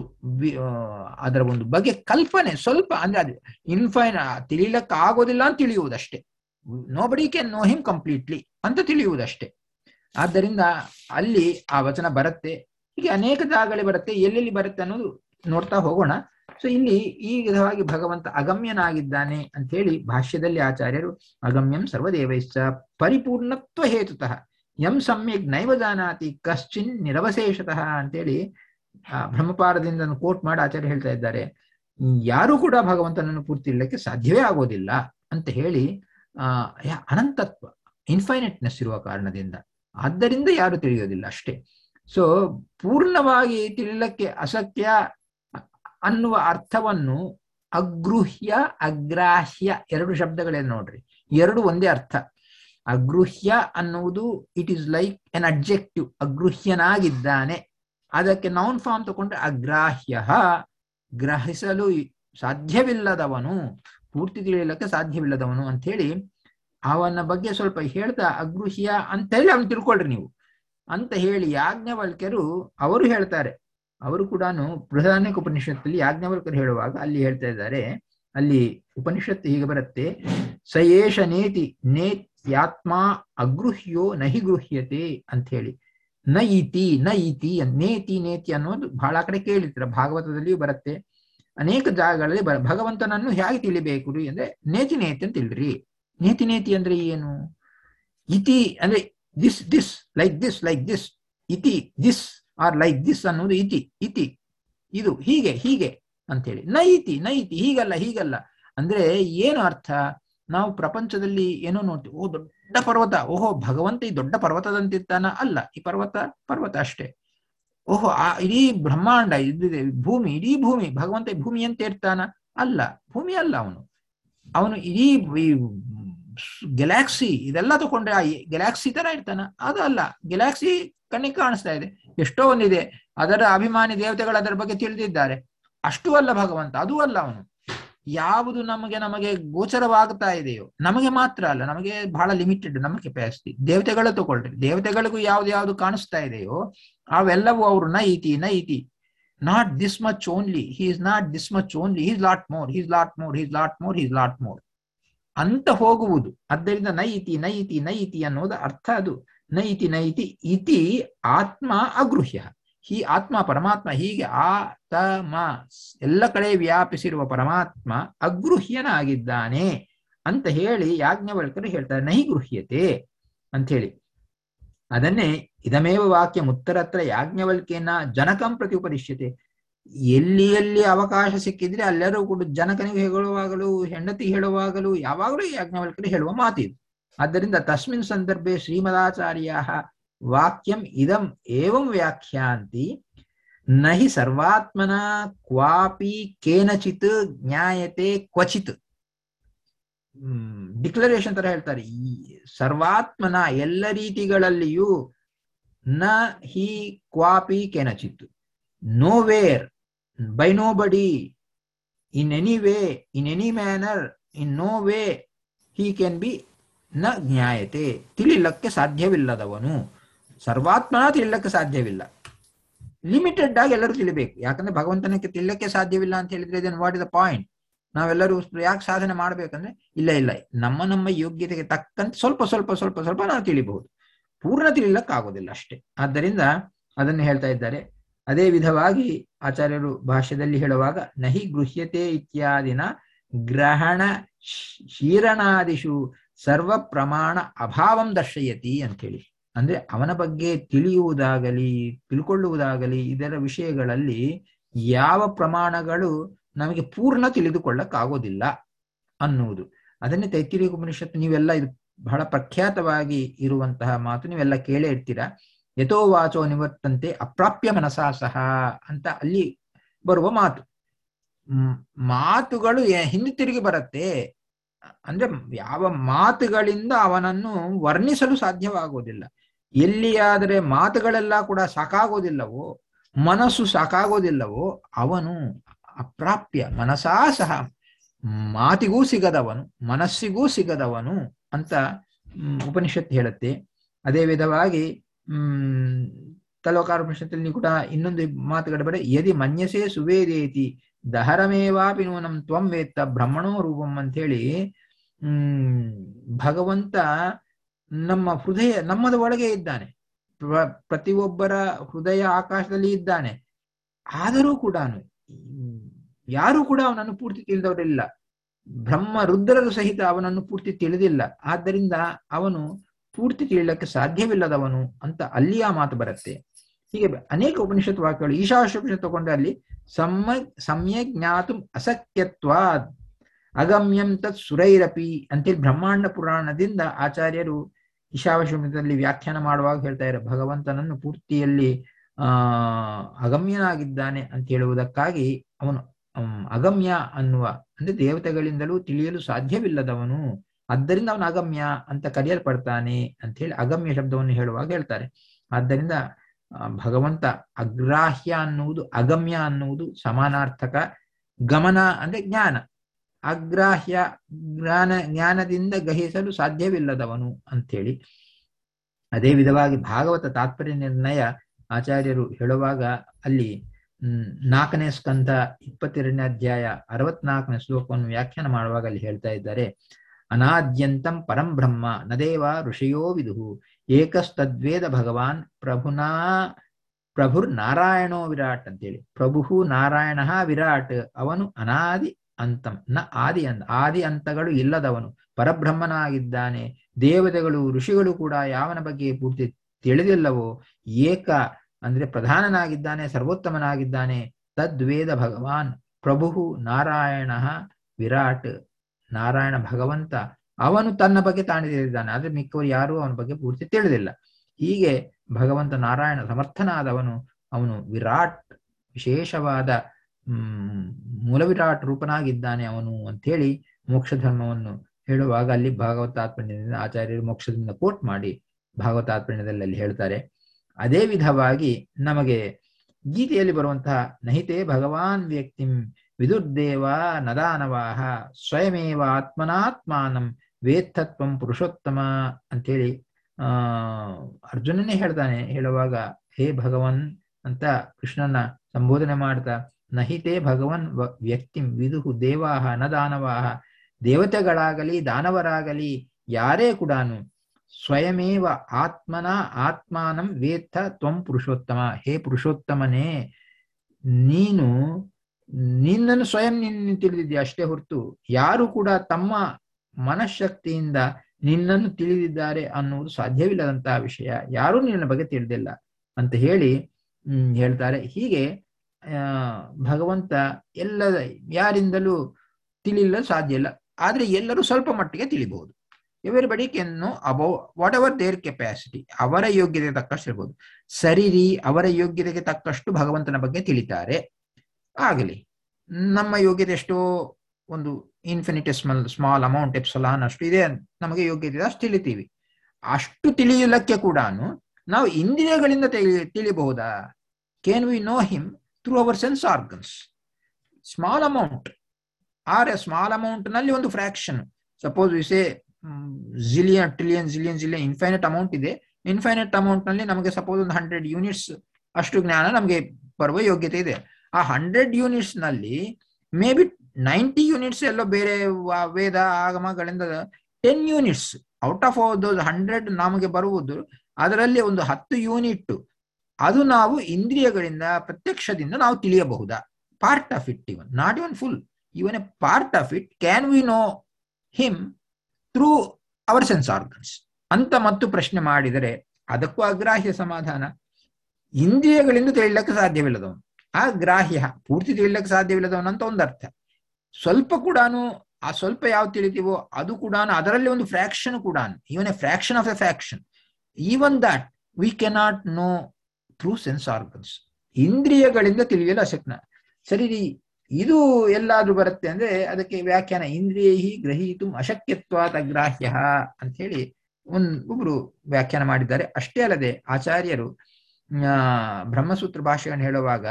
ಅದರ ಒಂದು ಬಗ್ಗೆ ಕಲ್ಪನೆ ಸ್ವಲ್ಪ ಅಂದ್ರೆ ಅದು ಇನ್ಫೈನ್ ತಿಳಿಲಕ್ಕೆ ಆಗೋದಿಲ್ಲ ಅಂತ ತಿಳಿಯುವುದಷ್ಟೇ nobody can know him completely ಅಂತ ತಿಳಿಯುವುದಷ್ಟೇ ಆದ್ದರಿಂದ ಅಲ್ಲಿ ಆ ವಚನ ಬರುತ್ತೆ ಹೀಗೆ ಅನೇಕ ಜಾಗಗಳಲ್ಲಿ ಬರುತ್ತೆ ಎಲ್ಲೆಲ್ಲಿ ಬರುತ್ತೆ ಅನ್ನೋದು ನೋಡ್ತಾ ಹೋಗೋಣ ಸೊ ಇಲ್ಲಿ ಈ ವಿಧವಾಗಿ ಭಗವಂತ ಅಗಮ್ಯನಾಗಿದ್ದಾನೆ ಅಂತ ಹೇಳಿ ಭಾಷ್ಯದಲ್ಲಿ ಆಚಾರ್ಯರು ಅಗಮ್ಯಂ ಸರ್ವದೇವೈಶ್ಚ ಪರಿಪೂರ್ಣತ್ವ ಹೇತುತಃ ಯಂ ಸಮ್ಯಕ್ ನೈವ ಜಾನಾತಿ ಕಶ್ಚಿನ್ ನಿರವಶೇಷತಃ ಅಂತೇಳಿ ಆ ಬ್ರಹ್ಮಪಾರದಿಂದ ಕೋಟ್ ಮಾಡಿ ಆಚಾರ್ಯ ಹೇಳ್ತಾ ಇದ್ದಾರೆ ಯಾರು ಕೂಡ ಭಗವಂತನನ್ನು ಪೂರ್ತಿ ಇಲ್ಲಕ್ಕೆ ಸಾಧ್ಯವೇ ಆಗೋದಿಲ್ಲ ಅಂತ ಹೇಳಿ ಆ ಅನಂತತ್ವ ಇನ್ಫೈನೆಟ್ನೆಸ್ ಇರುವ ಕಾರಣದಿಂದ ಆದ್ದರಿಂದ ಯಾರು ತಿಳಿಯೋದಿಲ್ಲ ಅಷ್ಟೇ ಸೊ ಪೂರ್ಣವಾಗಿ ತಿಳಿಲಕ್ಕೆ ಅಸತ್ಯ ಅನ್ನುವ ಅರ್ಥವನ್ನು ಅಗೃಹ್ಯ ಅಗ್ರಾಹ್ಯ ಎರಡು ಶಬ್ದಗಳೇ ನೋಡ್ರಿ ಎರಡು ಒಂದೇ ಅರ್ಥ ಅಗೃಹ್ಯ ಅನ್ನುವುದು it is like an objective ಅಗೃಹ್ಯನಾಗಿದ್ದಾನೆ ಅದಕ್ಕೆ ನೌನ್ ಫಾರ್ಮ್ ತಗೊಂಡ್ರೆ ಅಗ್ರಾಹ್ಯ ಗ್ರಹಿಸಲು ಸಾಧ್ಯವಿಲ್ಲದವನು ಪೂರ್ತಿ ತಿಳಿಯಲಿಕ್ಕೆ ಸಾಧ್ಯವಿಲ್ಲದವನು ಅಂತ ಹೇಳಿ ಅವನ ಬಗ್ಗೆ ಸ್ವಲ್ಪ ಹೇಳ್ತಾ ಅಗೃಹ್ಯ ಅಂತ ಹೇಳಿ ಅವನು ತಿಳ್ಕೊಳ್ರಿ ನೀವು ಅಂತ ಹೇಳಿ ಯಾಜ್ಞವಲ್ಕ್ಯರು ಅವರು ಹೇಳ್ತಾರೆ ಅವರು ಕೂಡ ಬೃಹದಾನ್ಯಕ ಉಪನಿಷತ್ತಲ್ಲಿ ಯಾಜ್ಞವಲ್ಕರು ಹೇಳುವಾಗ ಅಲ್ಲಿ ಹೇಳ್ತಾ ಇದ್ದಾರೆ ಅಲ್ಲಿ ಉಪನಿಷತ್ತು ಹೀಗೆ ಬರುತ್ತೆ ಸಯೇಷ ನೇತಿ ನೇತ್ಯಾತ್ಮ ಅಗೃಹ್ಯೋ ನಹಿ ಗೃಹ್ಯತೆ ಅಂತ ಹೇಳಿ ನ ಇತಿ ನ ಇತಿ ನೇತಿ ನೇತಿ ಅನ್ನೋದು ಬಹಳ ಕಡೆ ಕೇಳಿರ್ತೀರ ಭಾಗವತದಲ್ಲಿಯೂ ಬರುತ್ತೆ ಅನೇಕ ಜಾಗಗಳಲ್ಲಿ ಬರ ಭಗವಂತನನ್ನು ಹೇಗೆ ತಿಳಿಬೇಕು ಅಂದ್ರೆ ನೇತಿ ನೇತಿ ಅಂತ ತಿಳಿರಿ ನೇತಿ ನೇತಿ ಅಂದ್ರೆ ಏನು ಇತಿ ಅಂದ್ರೆ this this like this like this ಇತಿ ದಿಸ್ ಆರ್ ಲೈಕ್ ದಿಸ್ ಅನ್ನೋದು ಇತಿ ಇತಿ ಇದು ಹೀಗೆ ಹೀಗೆ ಅಂತೇಳಿ ನ ಇತಿ ನ ಇತಿ ಹೀಗಲ್ಲ ಹೀಗಲ್ಲ ಅಂದ್ರೆ ಏನು ಅರ್ಥ ನಾವು ಪ್ರಪಂಚದಲ್ಲಿ ಏನೋ ನೋಡ್ತೀವಿ ಓ ದೊಡ್ಡ ಪರ್ವತ ಓಹೋ ಭಗವಂತ ಈ ದೊಡ್ಡ ಪರ್ವತದಂತಿರ್ತಾನ ಅಲ್ಲ ಈ ಪರ್ವತ ಪರ್ವತ ಅಷ್ಟೇ ಓಹೋ ಆ ಇಡೀ ಬ್ರಹ್ಮಾಂಡ ಇದಿದೆ ಭೂಮಿ ಇಡೀ ಭೂಮಿ ಭಗವಂತ ಈ ಭೂಮಿ ಅಂತ ಇರ್ತಾನ ಅಲ್ಲ ಭೂಮಿ ಅಲ್ಲ ಅವನು ಅವನು ಇಡೀ ಗೆಲಾಕ್ಸಿ ಇದೆಲ್ಲ ತಗೊಂಡ್ರೆ ಆ ಗೆಲಾಕ್ಸಿ ತರ ಇರ್ತಾನ ಅದು ಅಲ್ಲ ಗೆಲಾಕ್ಸಿ ಕಣ್ಣಿಗೆ ಕಾಣಿಸ್ತಾ ಇದೆ ಎಷ್ಟೋ ಒಂದಿದೆ ಅದರ ಅಭಿಮಾನಿ ದೇವತೆಗಳು ಅದರ ಬಗ್ಗೆ ತಿಳಿದಿದ್ದಾರೆ ಅಷ್ಟು ಅಲ್ಲ ಭಗವಂತ ಅದು ಅಲ್ಲ ಅವನು ಯಾವುದು ನಮಗೆ ನಮಗೆ ಗೋಚರವಾಗ್ತಾ ಇದೆಯೋ ನಮಗೆ ಮಾತ್ರ ಅಲ್ಲ ನಮಗೆ ಬಹಳ ಲಿಮಿಟೆಡ್ ನಮ್ಮ ಕೆಪಾಸಿಟಿ ದೇವತೆಗಳು ತಗೊಳ್ರಿ ದೇವತೆಗಳಿಗೂ ಯಾವ್ದು ಯಾವ್ದು ಕಾಣಿಸ್ತಾ ಇದೆಯೋ ಅವೆಲ್ಲವೂ ಅವರು ನೈತಿ ನೈತಿ not this much only he is not this much only he's lot more he's lot more he's lot more he's lot more ಅಂತ ಹೋಗುವುದು ಆದ್ದರಿಂದ ನೈತಿ ನೈತಿ ನೈತಿ ಅನ್ನೋದು ಅರ್ಥ ಅದು ನೈತಿ ನೈತಿ ಇತಿ ಆತ್ಮ ಅಗೃಹ್ಯ ಈ ಆತ್ಮ ಪರಮಾತ್ಮ ಹೀಗೆ ಆತಮ ಎಲ್ಲ ಕಡೆ ವ್ಯಾಪಿಸಿರುವ ಪರಮಾತ್ಮ ಅಗೃಹ್ಯನಾಗಿದ್ದಾನೆ ಅಂತ ಹೇಳಿ ಯಾಜ್ಞವಲ್ಕರು ಹೇಳ್ತಾರೆ ನಹಿ ಗೃಹ್ಯತೆ ಅಂತ ಹೇಳಿ ಅದನ್ನೇ ಇದಮೇವ ವಾಕ್ಯ ಮುತ್ತರತ್ರ ಯಾಜ್ಞವಲ್ಕ್ಯನ ಜನಕಂ ಪ್ರತಿ ಉಪರಿಷ್ಯತೆ ಎಲ್ಲಿ ಎಲ್ಲಿ ಅವಕಾಶ ಸಿಕ್ಕಿದ್ರೆ ಅಲ್ಲೆಲ್ಲರೂ ಕೂಡ ಜನಕನಿಗೆ ಹೇಳುವಾಗಲೂ ಹೆಂಡತಿಗೆ ಹೇಳುವಾಗಲೂ ಯಾವಾಗಲೂ ಯಾಜ್ಞವಲ್ಕರು ಹೇಳುವ ಮಾತಿದು ಆದ್ದರಿಂದ ತಸ್ಮಿನ್ ಸಂದರ್ಭೆ ಶ್ರೀಮದಾಚಾರ್ಯ ವಾಕ್ಯಂ ಇದಂ ಏವಂ ವ್ಯಾಖ್ಯಾಂತಿ ನಹಿ ಸರ್ವಾತ್ಮನ ಕ್ವಾಪಿ ಕೇನಚಿತ್ ಜ್ಞಾಯತೆ ಕ್ವಚಿತ್ ಡಿಕ್ಲರೇಷನ್ ತರ ಹೇಳ್ತಾರೆ ಈ ಸರ್ವಾತ್ಮನ ಎಲ್ಲ ರೀತಿಗಳಲ್ಲಿಯೂ ನ ಹಿ ಕ್ವಾಪಿ ಕೇನಚಿತ್ nowhere by nobody in any way in any manner in no way he can be ನ ಜ್ಞಾಯತೆ ತಿಳಿಲಕ್ಕೆ ಸಾಧ್ಯವಿಲ್ಲದವನು ಸರ್ವಾತ್ಮನ ತಿಳಿಲಕ್ಕೆ ಸಾಧ್ಯವಿಲ್ಲ ಲಿಮಿಟೆಡ್ ಆಗಿ ಎಲ್ಲರೂ ತಿಳಿಬೇಕು ಯಾಕಂದ್ರೆ ಭಗವಂತನಕ್ಕೆ ತಿಳಿಲಕ್ಕೆ ಸಾಧ್ಯವಿಲ್ಲ ಅಂತ ಹೇಳಿದ್ರೆ ಇದನ್ನು ವಾಟ್ ಇಸ್ ದ ಪಾಯಿಂಟ್ ನಾವೆಲ್ಲರೂ ಯಾಕೆ ಸಾಧನೆ ಮಾಡ್ಬೇಕಂದ್ರೆ ಇಲ್ಲ ಇಲ್ಲ ನಮ್ಮ ನಮ್ಮ ಯೋಗ್ಯತೆಗೆ ತಕ್ಕಂತೆ ಸ್ವಲ್ಪ ಸ್ವಲ್ಪ ಸ್ವಲ್ಪ ಸ್ವಲ್ಪ ನಾವು ತಿಳಿಬಹುದು ಪೂರ್ಣ ತಿಳಿಲಕ್ಕಾಗೋದಿಲ್ಲ ಅಷ್ಟೇ ಆದ್ದರಿಂದ ಅದನ್ನು ಹೇಳ್ತಾ ಇದ್ದಾರೆ ಅದೇ ವಿಧವಾಗಿ ಆಚಾರ್ಯರು ಭಾಷ್ಯದಲ್ಲಿ ಹೇಳುವಾಗ ನಹಿ ಗೃಹ್ಯತೆ ಇತ್ಯಾದಿನ ಗ್ರಹಣ ಶೀರಣಾದಿಷು ಸರ್ವ ಪ್ರಮಾಣ ಅಭಾವಂ ದರ್ಶಯತಿ ಅಂತ ಹೇಳಿ ಅಂದ್ರೆ ಅವನ ಬಗ್ಗೆ ತಿಳಿಯುವುದಾಗಲಿ ತಿಳ್ಕೊಳ್ಳುವುದಾಗಲಿ ಇದರ ವಿಷಯಗಳಲ್ಲಿ ಯಾವ ಪ್ರಮಾಣಗಳು ನಮಗೆ ಪೂರ್ಣ ತಿಳಿದುಕೊಳ್ಳಕ್ಕಾಗೋದಿಲ್ಲ ಅನ್ನುವುದು ಅದನ್ನೇ ತೈತಿರಿಯ ಉಪನಿಷತ್ತು ನೀವೆಲ್ಲ ಇದು ಬಹಳ ಪ್ರಖ್ಯಾತವಾಗಿ ಇರುವಂತಹ ಮಾತು ನೀವೆಲ್ಲ ಕೇಳೇ ಇರ್ತೀರಾ ಯಥೋ ವಾಚೋ ನಿವರ್ತಂತೆ ಅಪ್ರಾಪ್ಯ ಮನಸಾ ಸಹ ಅಂತ ಅಲ್ಲಿ ಬರುವ ಮಾತು ಮಾತುಗಳು ಹಿಂದೆ ತಿರುಗಿ ಬರುತ್ತೆ ಅಂದ್ರೆ ಯಾವ ಮಾತುಗಳಿಂದ ಅವನನ್ನು ವರ್ಣಿಸಲು ಸಾಧ್ಯವಾಗುವುದಿಲ್ಲ ಎಲ್ಲಿಯಾದರೆ ಮಾತುಗಳೆಲ್ಲ ಕೂಡ ಸಾಕಾಗೋದಿಲ್ಲವೋ ಮನಸ್ಸು ಸಾಕಾಗೋದಿಲ್ಲವೋ ಅವನು ಅಪ್ರಾಪ್ಯ ಮನಸಾ ಸಹ ಮಾತಿಗೂ ಸಿಗದವನು ಮನಸ್ಸಿಗೂ ಸಿಗದವನು ಅಂತ ಉಪನಿಷತ್ತು ಹೇಳುತ್ತೆ ಅದೇ ವಿಧವಾಗಿ ಹ್ಮ್ ತಲೋಕಾರ ಉಪನಿಷತ್ತಲ್ಲಿ ಕೂಡ ಇನ್ನೊಂದು ಮಾತುಗಳು ಬರೆ ಯದಿ ಮನ್ಯಸೆ ಸುವೇದೇತಿ ದಹರಮೇವಾಪಿ ನೂನಂ ತ್ವಂ ವೇತ್ತ ಬ್ರಹ್ಮಣೋ ರೂಪಂ ಅಂತ ಹೇಳಿ ಹ್ಮ್ ಭಗವಂತ ನಮ್ಮ ಹೃದಯ ನಮ್ಮದ ಒಳಗೆ ಇದ್ದಾನೆ ಪ್ರತಿಯೊಬ್ಬರ ಹೃದಯ ಆಕಾಶದಲ್ಲಿ ಇದ್ದಾನೆ ಆದರೂ ಕೂಡ ಯಾರು ಕೂಡ ಅವನನ್ನು ಪೂರ್ತಿ ತಿಳಿದವರಿಲ್ಲ ಬ್ರಹ್ಮ ರುದ್ರರು ಸಹಿತ ಅವನನ್ನು ಪೂರ್ತಿ ತಿಳಿದಿಲ್ಲ ಆದ್ದರಿಂದ ಅವನು ಪೂರ್ತಿ ತಿಳಿಯಲಿಕ್ಕೆ ಸಾಧ್ಯವಿಲ್ಲದವನು ಅಂತ ಅಲ್ಲಿ ಆ ಮಾತು ಬರುತ್ತೆ ಹೀಗೆ ಅನೇಕ ಉಪನಿಷತ್ ವಾಕ್ಯಗಳು ಈಶಾವಾಸ್ಯೋಪನಿಷತ್ ತಗೊಂಡ್ರೆ ಅಲ್ಲಿ ಸಮ್ಮ ಸಮ್ಯಕ್ ಜ್ಞಾತು ಅಸಕ್ಯತ್ವಾದ್ ಅಗಮ್ಯಂ ತತ್ ಸುರೈರಪಿ ಅಂತೇಳಿ ಬ್ರಹ್ಮಾಂಡ ಪುರಾಣದಿಂದ ಆಚಾರ್ಯರು ಈಶಾವಾಸ್ಯೋಪನಿಷತ್ತಲ್ಲಿ ವ್ಯಾಖ್ಯಾನ ಮಾಡುವಾಗ ಹೇಳ್ತಾ ಇದ್ದಾರೆ ಭಗವಂತನನ್ನು ಪೂರ್ತಿಯಲ್ಲಿ ಆ ಅಗಮ್ಯನಾಗಿದ್ದಾನೆ ಅಂತ ಹೇಳುವುದಕ್ಕಾಗಿ ಅವನು ಅಗಮ್ಯ ಅನ್ನುವ ಅಂದ್ರೆ ದೇವತೆಗಳಿಂದಲೂ ತಿಳಿಯಲು ಸಾಧ್ಯವಿಲ್ಲದವನು ಆದ್ದರಿಂದ ಅವನು ಅಗಮ್ಯ ಅಂತ ಕರೆಯಲ್ಪಡ್ತಾನೆ ಅಂತ ಹೇಳಿ ಅಗಮ್ಯ ಶಬ್ದವನ್ನು ಹೇಳುವಾಗ ಹೇಳ್ತಾರೆ ಆದ್ದರಿಂದ ಆ, ಭಗವಂತ ಅಗ್ರಾಹ್ಯ ಅನ್ನುವುದು ಅಗಮ್ಯ ಅನ್ನುವುದು ಸಮಾನಾರ್ಥಕ ಗಮನ ಅಂದ್ರೆ ಜ್ಞಾನ ಅಗ್ರಾಹ್ಯ ಜ್ಞಾನ ಜ್ಞಾನದಿಂದ ಗ್ರಹಿಸಲು ಸಾಧ್ಯವಿಲ್ಲದವನು ಅಂಥೇಳಿ ಅದೇ ವಿಧವಾಗಿ ಭಾಗವತ ತಾತ್ಪರ್ಯ ನಿರ್ಣಯ ಆಚಾರ್ಯರು ಹೇಳುವಾಗ ಅಲ್ಲಿ ಹ್ಮ್, ನಾಲ್ಕನೇ ಸ್ಕಂಧ ಇಪ್ಪತ್ತೆರಡನೇ ಅಧ್ಯಾಯ ಅರವತ್ನಾಲ್ಕನೇ ಶ್ಲೋಕವನ್ನು ವ್ಯಾಖ್ಯಾನ ಮಾಡುವಾಗ ಅಲ್ಲಿ ಹೇಳ್ತಾ ಇದ್ದಾರೆ ಅನಾದ್ಯಂತಂ ಪರಂ ಬ್ರಹ್ಮ ನದೇವ ಋಷಿಯೋ ವಿದುಹು ಏಕಸ್ತದ್ವೇದ ಭಗವಾನ್ ಪ್ರಭುನಾ ಪ್ರಭುರ್ ನಾರಾಯಣೋ ವಿರಾಟ್ ಅಂತೇಳಿ ಪ್ರಭು ನಾರಾಯಣ ವಿರಾಟ್ ಅವನು ಅನಾದಿ ಅಂತಂ ನ ಆದಿ ಅಂತ ಆದಿ ಅಂತಗಳು ಇಲ್ಲದವನು ಪರಬ್ರಹ್ಮನಾಗಿದ್ದಾನೆ ದೇವತೆಗಳು ಋಷಿಗಳು ಕೂಡ ಯಾವನ ಬಗ್ಗೆ ಪೂರ್ತಿ ತಿಳಿದಿಲ್ಲವೋ ಏಕ ಅಂದ್ರೆ ಪ್ರಧಾನನಾಗಿದ್ದಾನೆ ಸರ್ವೋತ್ತಮನಾಗಿದ್ದಾನೆ ತದ್ವೇದ ಭಗವಾನ್ ಪ್ರಭು ನಾರಾಯಣ ವಿರಾಟ್ ನಾರಾಯಣ ಭಗವಂತ ಅವನು ತನ್ನ ಬಗ್ಗೆ ತಾನು ತಿಳಿದಿದ್ದಾನೆ ಆದ್ರೆ ಮಿಕ್ಕವರು ಯಾರೂ ಅವನ ಬಗ್ಗೆ ಪೂರ್ತಿ ತಿಳಿದಿಲ್ಲ ಹೀಗೆ ಭಗವಂತ ನಾರಾಯಣ ಸಮರ್ಥನಾದವನು ಅವನು ವಿರಾಟ್ ವಿಶೇಷವಾದ ಹ್ಮ್ ಮೂಲ ವಿರಾಟ್ ರೂಪನಾಗಿದ್ದಾನೆ ಅವನು ಅಂತೇಳಿ ಮೋಕ್ಷ ಧರ್ಮವನ್ನು ಹೇಳುವಾಗ ಅಲ್ಲಿ ಭಾಗವತಾತ್ಮಣ್ಯದಿಂದ ಆಚಾರ್ಯರು ಮೋಕ್ಷದಿಂದ ಕೋಟ್ ಮಾಡಿ ಭಾಗವತಾತ್ಮಣ್ಯದಲ್ಲಿ ಅಲ್ಲಿ ಹೇಳ್ತಾರೆ ಅದೇ ವಿಧವಾಗಿ ನಮಗೆ ಗೀತೆಯಲ್ಲಿ ಬರುವಂತಹ ನಹಿತೆ ಭಗವಾನ್ ವ್ಯಕ್ತಿಂ ವಿದುರ್ದೇವ ನದಾನವಾಹ ಸ್ವಯಮೇವ ಆತ್ಮನಾತ್ಮಾನಂ ವೇತ್ತತ್ವಂ ಪುರುಷೋತ್ತಮ ಅಂತೇಳಿ ಆ ಅರ್ಜುನನೇ ಹೇಳ್ತಾನೆ ಹೇಳುವಾಗ ಹೇ ಭಗವನ್ ಅಂತ ಕೃಷ್ಣನ ಸಂಬೋಧನೆ ಮಾಡ್ತಾ ನಹಿತೆ ಭಗವನ್ ವ- ವ್ಯಕ್ತಿಂ ವಿದುಹು ದೇವಾಹ ನ ದಾನವಾಹ ದೇವತೆಗಳಾಗಲಿ ದಾನವರಾಗಲಿ ಯಾರೇ ಕೂಡ ಸ್ವಯಮೇವ ಆತ್ಮನ ಆತ್ಮಾನಂ ವೇತ್ತ ತ್ವಂ ಪುರುಷೋತ್ತಮ ಹೇ ಪುರುಷೋತ್ತಮನೇ ನೀನು ನಿನ್ನನ್ನು ಸ್ವಯಂ ನಿನ್ನ ತಿಳಿದಿದ್ಯಾ ಅಷ್ಟೇ ಹೊರತು ಯಾರು ಕೂಡ ತಮ್ಮ ಮನಃಶಕ್ತಿಯಿಂದ ನಿನ್ನನ್ನು ತಿಳಿದಿದ್ದಾರೆ ಅನ್ನುವುದು ಸಾಧ್ಯವಿಲ್ಲದಂತಹ ವಿಷಯ ಯಾರೂ ನಿನ್ನ ಬಗ್ಗೆ ತಿಳಿದಿಲ್ಲ ಅಂತ ಹೇಳಿ ಹ್ಮ್ ಹೇಳ್ತಾರೆ ಹೀಗೆ ಆ ಭಗವಂತ ಎಲ್ಲ ಯಾರಿಂದಲೂ ತಿಳಿಯಲು ಸಾಧ್ಯ ಇಲ್ಲ ಆದ್ರೆ ಎಲ್ಲರೂ ಸ್ವಲ್ಪ ಮಟ್ಟಿಗೆ ತಿಳಿಬಹುದು everybody can know above whatever their capacity ಅವರ ಯೋಗ್ಯತೆಗೆ ತಕ್ಕಷ್ಟು ಇರ್ಬೋದು ಸರಿರಿ ಅವರ ಯೋಗ್ಯತೆಗೆ ತಕ್ಕಷ್ಟು ಭಗವಂತನ ಬಗ್ಗೆ ತಿಳಿತಾರೆ ಆಗಲಿ ನಮ್ಮ ಯೋಗ್ಯತೆ ಎಷ್ಟೋ ಒಂದು ಇನ್ಫಿನಿಟೆಸ್ಮಲ್ ಸ್ಮಾಲ್ ಅಮೌಂಟ್ ಎಪ್ಸಲಾನ್ ಅಷ್ಟು ಇದೆ ನಮಗೆ ಯೋಗ್ಯತೆ ಇದೆ ಅಷ್ಟು ತಿಳಿತೀವಿ ಅಷ್ಟು ತಿಳಿಯಲಕ್ಕೆ ಕೂಡ ನಾವು ಇಂದ್ರಿಯಗಳಿಂದ ತಿಳಿ ತಿಳಿಬಹುದಾ can we know him through our sense organs small amount or a small amount ನಲ್ಲಿ ಒಂದು fraction suppose we say zillion trillion zillion zillion infinite amount ಇದೆ ಇನ್ಫೈನಟ್ ಅಮೌಂಟ್ ನಲ್ಲಿ ನಮಗೆ ಸಪೋಸ್ ಒಂದು ಹಂಡ್ರೆಡ್ ಯೂನಿಟ್ಸ್ ಅಷ್ಟು ಜ್ಞಾನ ನಮಗೆ ಬರುವ ಯೋಗ್ಯತೆ ಇದೆ ಆ ಹಂಡ್ರೆಡ್ ಯೂನಿಟ್ಸ್ ನಲ್ಲಿ ಮೇ ಬಿ ನೈಂಟಿ ಯೂನಿಟ್ಸ್ ಎಲ್ಲೋ ಬೇರೆ ವ- ವೇದ ಆಗಮಗಳಿಂದ ten units out of those hundred ನಮಗೆ ಬರುವುದು ಅದರಲ್ಲಿ ಒಂದು ಹತ್ತು ಯೂನಿಟ್ ಅದು ನಾವು ಇಂದ್ರಿಯಗಳಿಂದ ಪ್ರತ್ಯಕ್ಷದಿಂದ ನಾವು ತಿಳಿಯಬಹುದಾ part of it even not even full even a part of it can we know him through our sense organs ಅಂತ ಮತ್ತು ಪ್ರಶ್ನೆ ಮಾಡಿದರೆ ಅದಕ್ಕೂ ಅಗ್ರಾಹ್ಯ ಸಮಾಧಾನ ಇಂದ್ರಿಯಗಳಿಂದ ತಿಳಿಯಲಿಕ್ಕೆ ಸಾಧ್ಯವಿಲ್ಲದವನು ಆ ಗ್ರಾಹ್ಯ ಪೂರ್ತಿ ತಿಳಿಯಲಿಕ್ಕೆ ಸಾಧ್ಯವಿಲ್ಲದವನು ಅಂತ ಒಂದು ಅರ್ಥ ಸ್ವಲ್ಪ ಕೂಡ ಆ ಸ್ವಲ್ಪ ಯಾವ ತಿಳಿತೀವೋ ಅದು ಕೂಡ ಅದರಲ್ಲಿ ಒಂದು ಫ್ರಾಕ್ಷನ್ ಕೂಡ even a fraction of a fraction even that we cannot know through sense organs ಇಂದ್ರಿಯಗಳಿಂದ ತಿಳಿಯಲು ಅಶಕ್ನ ಸರಿ ರೀ, ಇದು ಎಲ್ಲಾದ್ರೂ ಬರುತ್ತೆ ಅಂದ್ರೆ ಅದಕ್ಕೆ ವ್ಯಾಖ್ಯಾನ ಇಂದ್ರಿಯ ಗ್ರಹೀತು ಅಶಕ್ಯತ್ವಾತ್ ಅಗ್ರಾಹ್ಯ ಅಂತ ಹೇಳಿ ಒಂದ್ ಒಬ್ರು ವ್ಯಾಖ್ಯಾನ ಮಾಡಿದ್ದಾರೆ ಅಷ್ಟೇ ಅಲ್ಲದೆ ಆಚಾರ್ಯರು ಆ, ಬ್ರಹ್ಮಸೂತ್ರ ಭಾಷೆಯನ್ನು ಹೇಳುವಾಗ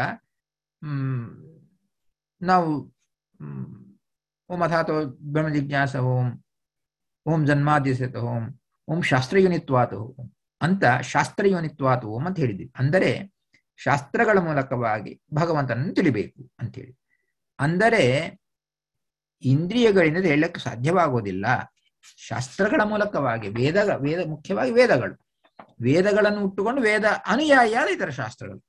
ಹ್ಮ್ ನಾವು ಹ್ಮ್, ಓಂ ಅಥಾತೋ ಬ್ರಹ್ಮ ಜಿಜ್ಞಾಸ ಓಂ ಓಂ ಜನ್ಮಾದ್ಯಸತ ಓಂ ಓಂ ಶಾಸ್ತ್ರಯೋನಿತ್ವಾತ ಓಂ ಅಂತ ಶಾಸ್ತ್ರಯೋನಿತ್ವಾತ ಓಂ ಅಂತ ಹೇಳಿದ್ವಿ ಅಂದರೆ ಶಾಸ್ತ್ರಗಳ ಮೂಲಕವಾಗಿ ಭಗವಂತನನ್ನು ತಿಳಿಬೇಕು ಅಂತೇಳಿ ಅಂದರೆ ಇಂದ್ರಿಯಗಳಿಂದ ಹೇಳಕ್ಕೆ ಸಾಧ್ಯವಾಗೋದಿಲ್ಲ ಶಾಸ್ತ್ರಗಳ ಮೂಲಕವಾಗಿ ವೇದ ವೇದ ಮುಖ್ಯವಾಗಿ ವೇದಗಳು ವೇದಗಳನ್ನು ಉಟ್ಟುಕೊಂಡು ವೇದ ಅನುಯಾಯ ಇತರ ಶಾಸ್ತ್ರಗಳು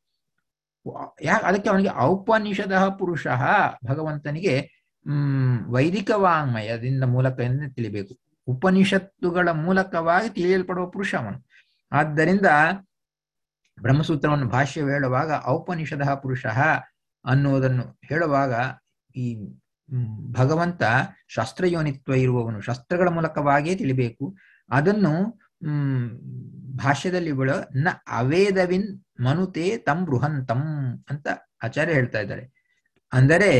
ಯಾ ಅದಕ್ಕೆ ಅವನಿಗೆ ಔಪನಿಷದ ಪುರುಷ ಭಗವಂತನಿಗೆ ಹ್ಮ್ ವೈದಿಕ ವಾಂಗ್ಮಯದಿಂದ ಮೂಲಕ ಎಂದು ತಿಳಿಬೇಕು ಉಪನಿಷತ್ತುಗಳ ಮೂಲಕವಾಗಿ ತಿಳಿಯಲ್ಪಡುವ ಪುರುಷ ಅವನು ಆದ್ದರಿಂದ ಬ್ರಹ್ಮಸೂತ್ರವನ್ನು ಭಾಷ್ಯ ಹೇಳುವಾಗ ಔಪನಿಷದ ಪುರುಷ ಅನ್ನುವುದನ್ನು ಹೇಳುವಾಗ ಈ ಹ್ಮ್, ಭಗವಂತ ಶಾಸ್ತ್ರಯೋನಿತ್ವ ಇರುವವನು ಶಾಸ್ತ್ರಗಳ ಮೂಲಕವಾಗಿಯೇ ತಿಳಿಬೇಕು ಅದನ್ನು ಹ್ಮ್ ಭಾಷ್ಯದಲ್ಲಿ ಬಿಡೋ ನ ಅವೇದವಿನ್ ಮನುತೆ ತಂ ಬೃಹಂತಂ ಅಂತ ಆಚಾರ್ಯ ಹೇಳ್ತಾ ಇದ್ದಾರೆ ಅಂದರೆ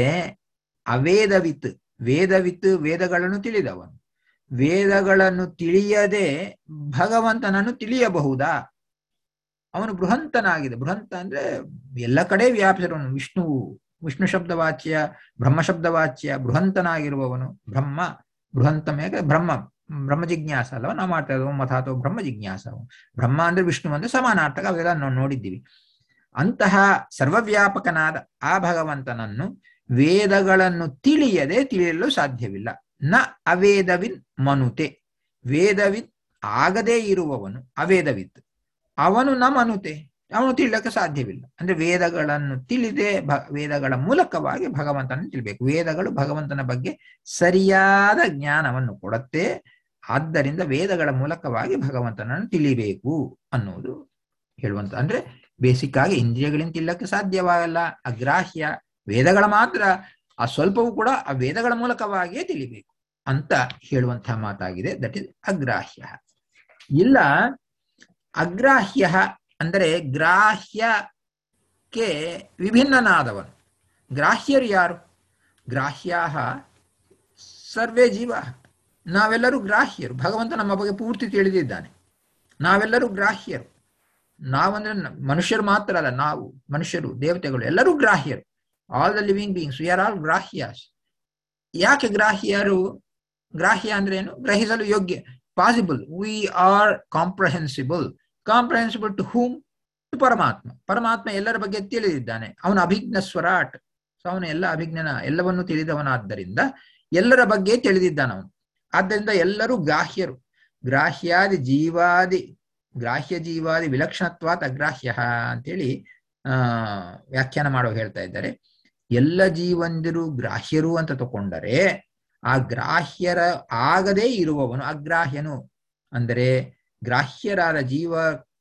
ಅವೇದವಿತ್ ವೇದವಿತ್ ವೇದಗಳನ್ನು ತಿಳಿದವನು ವೇದಗಳನ್ನು ತಿಳಿಯದೆ ಭಗವಂತನನ್ನು ತಿಳಿಯಬಹುದಾ ಅವನು ಬೃಹಂತನಾಗಿದೆ ಬೃಹಂತ ಅಂದ್ರೆ ಎಲ್ಲ ಕಡೆ ವ್ಯಾಪಿಸಿರುವನು ವಿಷ್ಣುವು ವಿಷ್ಣು ಶಬ್ದವಾಚ್ಯ ಬ್ರಹ್ಮ ಶಬ್ದವಾಚ್ಯ ಬೃಹಂತನಾಗಿರುವವನು ಬ್ರಹ್ಮ ಬೃಹಂತಮೇ ಬ್ರಹ್ಮ ಬ್ರಹ್ಮ ಜಿಜ್ಞಾಸ ಅಲ್ವಾ ನಾವು ಮಾಡ್ತಾ ಇದ್ದೀವಿ ಮತ ಅಥವಾ ಬ್ರಹ್ಮ ಜಿಜ್ಞಾಸ ಬ್ರಹ್ಮ ಅಂದ್ರೆ ವಿಷ್ಣು ಅಂದ್ರೆ ಸಮಾನಾರ್ಥಕ ಅವೆಲ್ಲ ನಾವು ನೋಡಿದ್ದೀವಿ ಅಂತಹ ಸರ್ವವ್ಯಾಪಕನಾದ ಆ ಭಗವಂತನನ್ನು ವೇದಗಳನ್ನು ತಿಳಿಯದೆ ತಿಳಿಯಲು ಸಾಧ್ಯವಿಲ್ಲ ನ ಅವೇದವಿನ್ ಮನುತೆ ವೇದವಿದ್ ಆಗದೇ ಇರುವವನು ಅವೇದವಿತ್ ಅವನು ನ ಮನುತೆ ಅವನು ತಿಳಿಯಕ್ಕೆ ಸಾಧ್ಯವಿಲ್ಲ ಅಂದ್ರೆ ವೇದಗಳನ್ನು ತಿಳಿದೇ ಭ ವೇದಗಳ ಮೂಲಕವಾಗಿ ಭಗವಂತನ ತಿಳಿಬೇಕು ವೇದಗಳು ಭಗವಂತನ ಬಗ್ಗೆ ಸರಿಯಾದ ಜ್ಞಾನವನ್ನು ಕೊಡುತ್ತೆ ಆದ್ದರಿಂದ ವೇದಗಳ ಮೂಲಕವಾಗಿ ಭಗವಂತನನ್ನು ತಿಳಿಬೇಕು ಅನ್ನೋದು ಹೇಳುವಂತ ಅಂದ್ರೆ ಬೇಸಿಕ್ ಆಗಿ ಇಂದ್ರಿಯಗಳಿಂದ ತಿಲ್ಲಕ್ಕೆ ಸಾಧ್ಯವಾಗಲ್ಲ ಅಗ್ರಾಹ್ಯ ವೇದಗಳ ಮಾತ್ರ ಆ ಸ್ವಲ್ಪವೂ ಕೂಡ ಆ ವೇದಗಳ ಮೂಲಕವಾಗಿಯೇ ತಿಳಿಬೇಕು ಅಂತ ಹೇಳುವಂತಹ ಮಾತಾಗಿದೆ ದಟ್ ಇಸ್ ಅಗ್ರಾಹ್ಯ ಇಲ್ಲ ಅಗ್ರಾಹ್ಯ ಅಂದರೆ ಗ್ರಾಹ್ಯಕ್ಕೆ ವಿಭಿನ್ನನಾದವನು ಗ್ರಾಹ್ಯರು ಯಾರು ಗ್ರಾಹ್ಯಾ ಸರ್ವೇ ಜೀವ ನಾವೆಲ್ಲರೂ ಗ್ರಾಹ್ಯರು ಭಗವಂತ ನಮ್ಮ ಬಗ್ಗೆ ಪೂರ್ತಿ ತಿಳಿದಿದ್ದಾನೆ ನಾವೆಲ್ಲರೂ ಗ್ರಾಹ್ಯರು ನಾವಂದ್ರೆ ಮನುಷ್ಯರು ಮಾತ್ರ ಅಲ್ಲ ನಾವು ಮನುಷ್ಯರು ದೇವತೆಗಳು ಎಲ್ಲರೂ ಗ್ರಾಹ್ಯರು all the living beings we are all ಗ್ರಾಹ್ಯಾಸ್ ಯಾಕೆ ಗ್ರಾಹ್ಯರು ಗ್ರಾಹ್ಯ ಅಂದ್ರೆ ಏನು ಗ್ರಹಿಸಲು ಯೋಗ್ಯ possible we are comprehensible comprehensible to whom to ಪರಮಾತ್ಮ ಪರಮಾತ್ಮ ಎಲ್ಲರ ಬಗ್ಗೆ ತಿಳಿದಿದ್ದಾನೆ ಅವನ ಅಭಿಜ್ಞ ಸ್ವರಾಟ್ ಸೊ ಅವನು ಎಲ್ಲ ಅಭಿಜ್ಞನ ಎಲ್ಲವನ್ನು ತಿಳಿದವನಾದ್ದರಿಂದ ಎಲ್ಲರ ಬಗ್ಗೆ ತಿಳಿದಿದ್ದಾನ ಅವನು ಆದ್ದರಿಂದ ಎಲ್ಲರೂ ಗ್ರಾಹ್ಯರು ಗ್ರಾಹ್ಯಾದಿ ಜೀವಾದಿ ಗ್ರಾಹ್ಯ ಜೀವಾದಿ ವಿಲಕ್ಷಣತ್ವಾತ್ ಅಗ್ರಾಹ್ಯ ಅಂತೇಳಿ ಆ ವ್ಯಾಖ್ಯಾನ ಮಾಡೋ ಹೇಳ್ತಾ ಇದ್ದಾರೆ ಎಲ್ಲ ಜೀವಂದಿರು ಗ್ರಾಹ್ಯರು ಅಂತ ತಕೊಂಡರೆ ಆ ಗ್ರಾಹ್ಯರ ಆಗದೇ ಇರುವವನು ಅಗ್ರಾಹ್ಯನು ಅಂದರೆ ಗ್ರಾಹ್ಯರಾದ ಜೀವ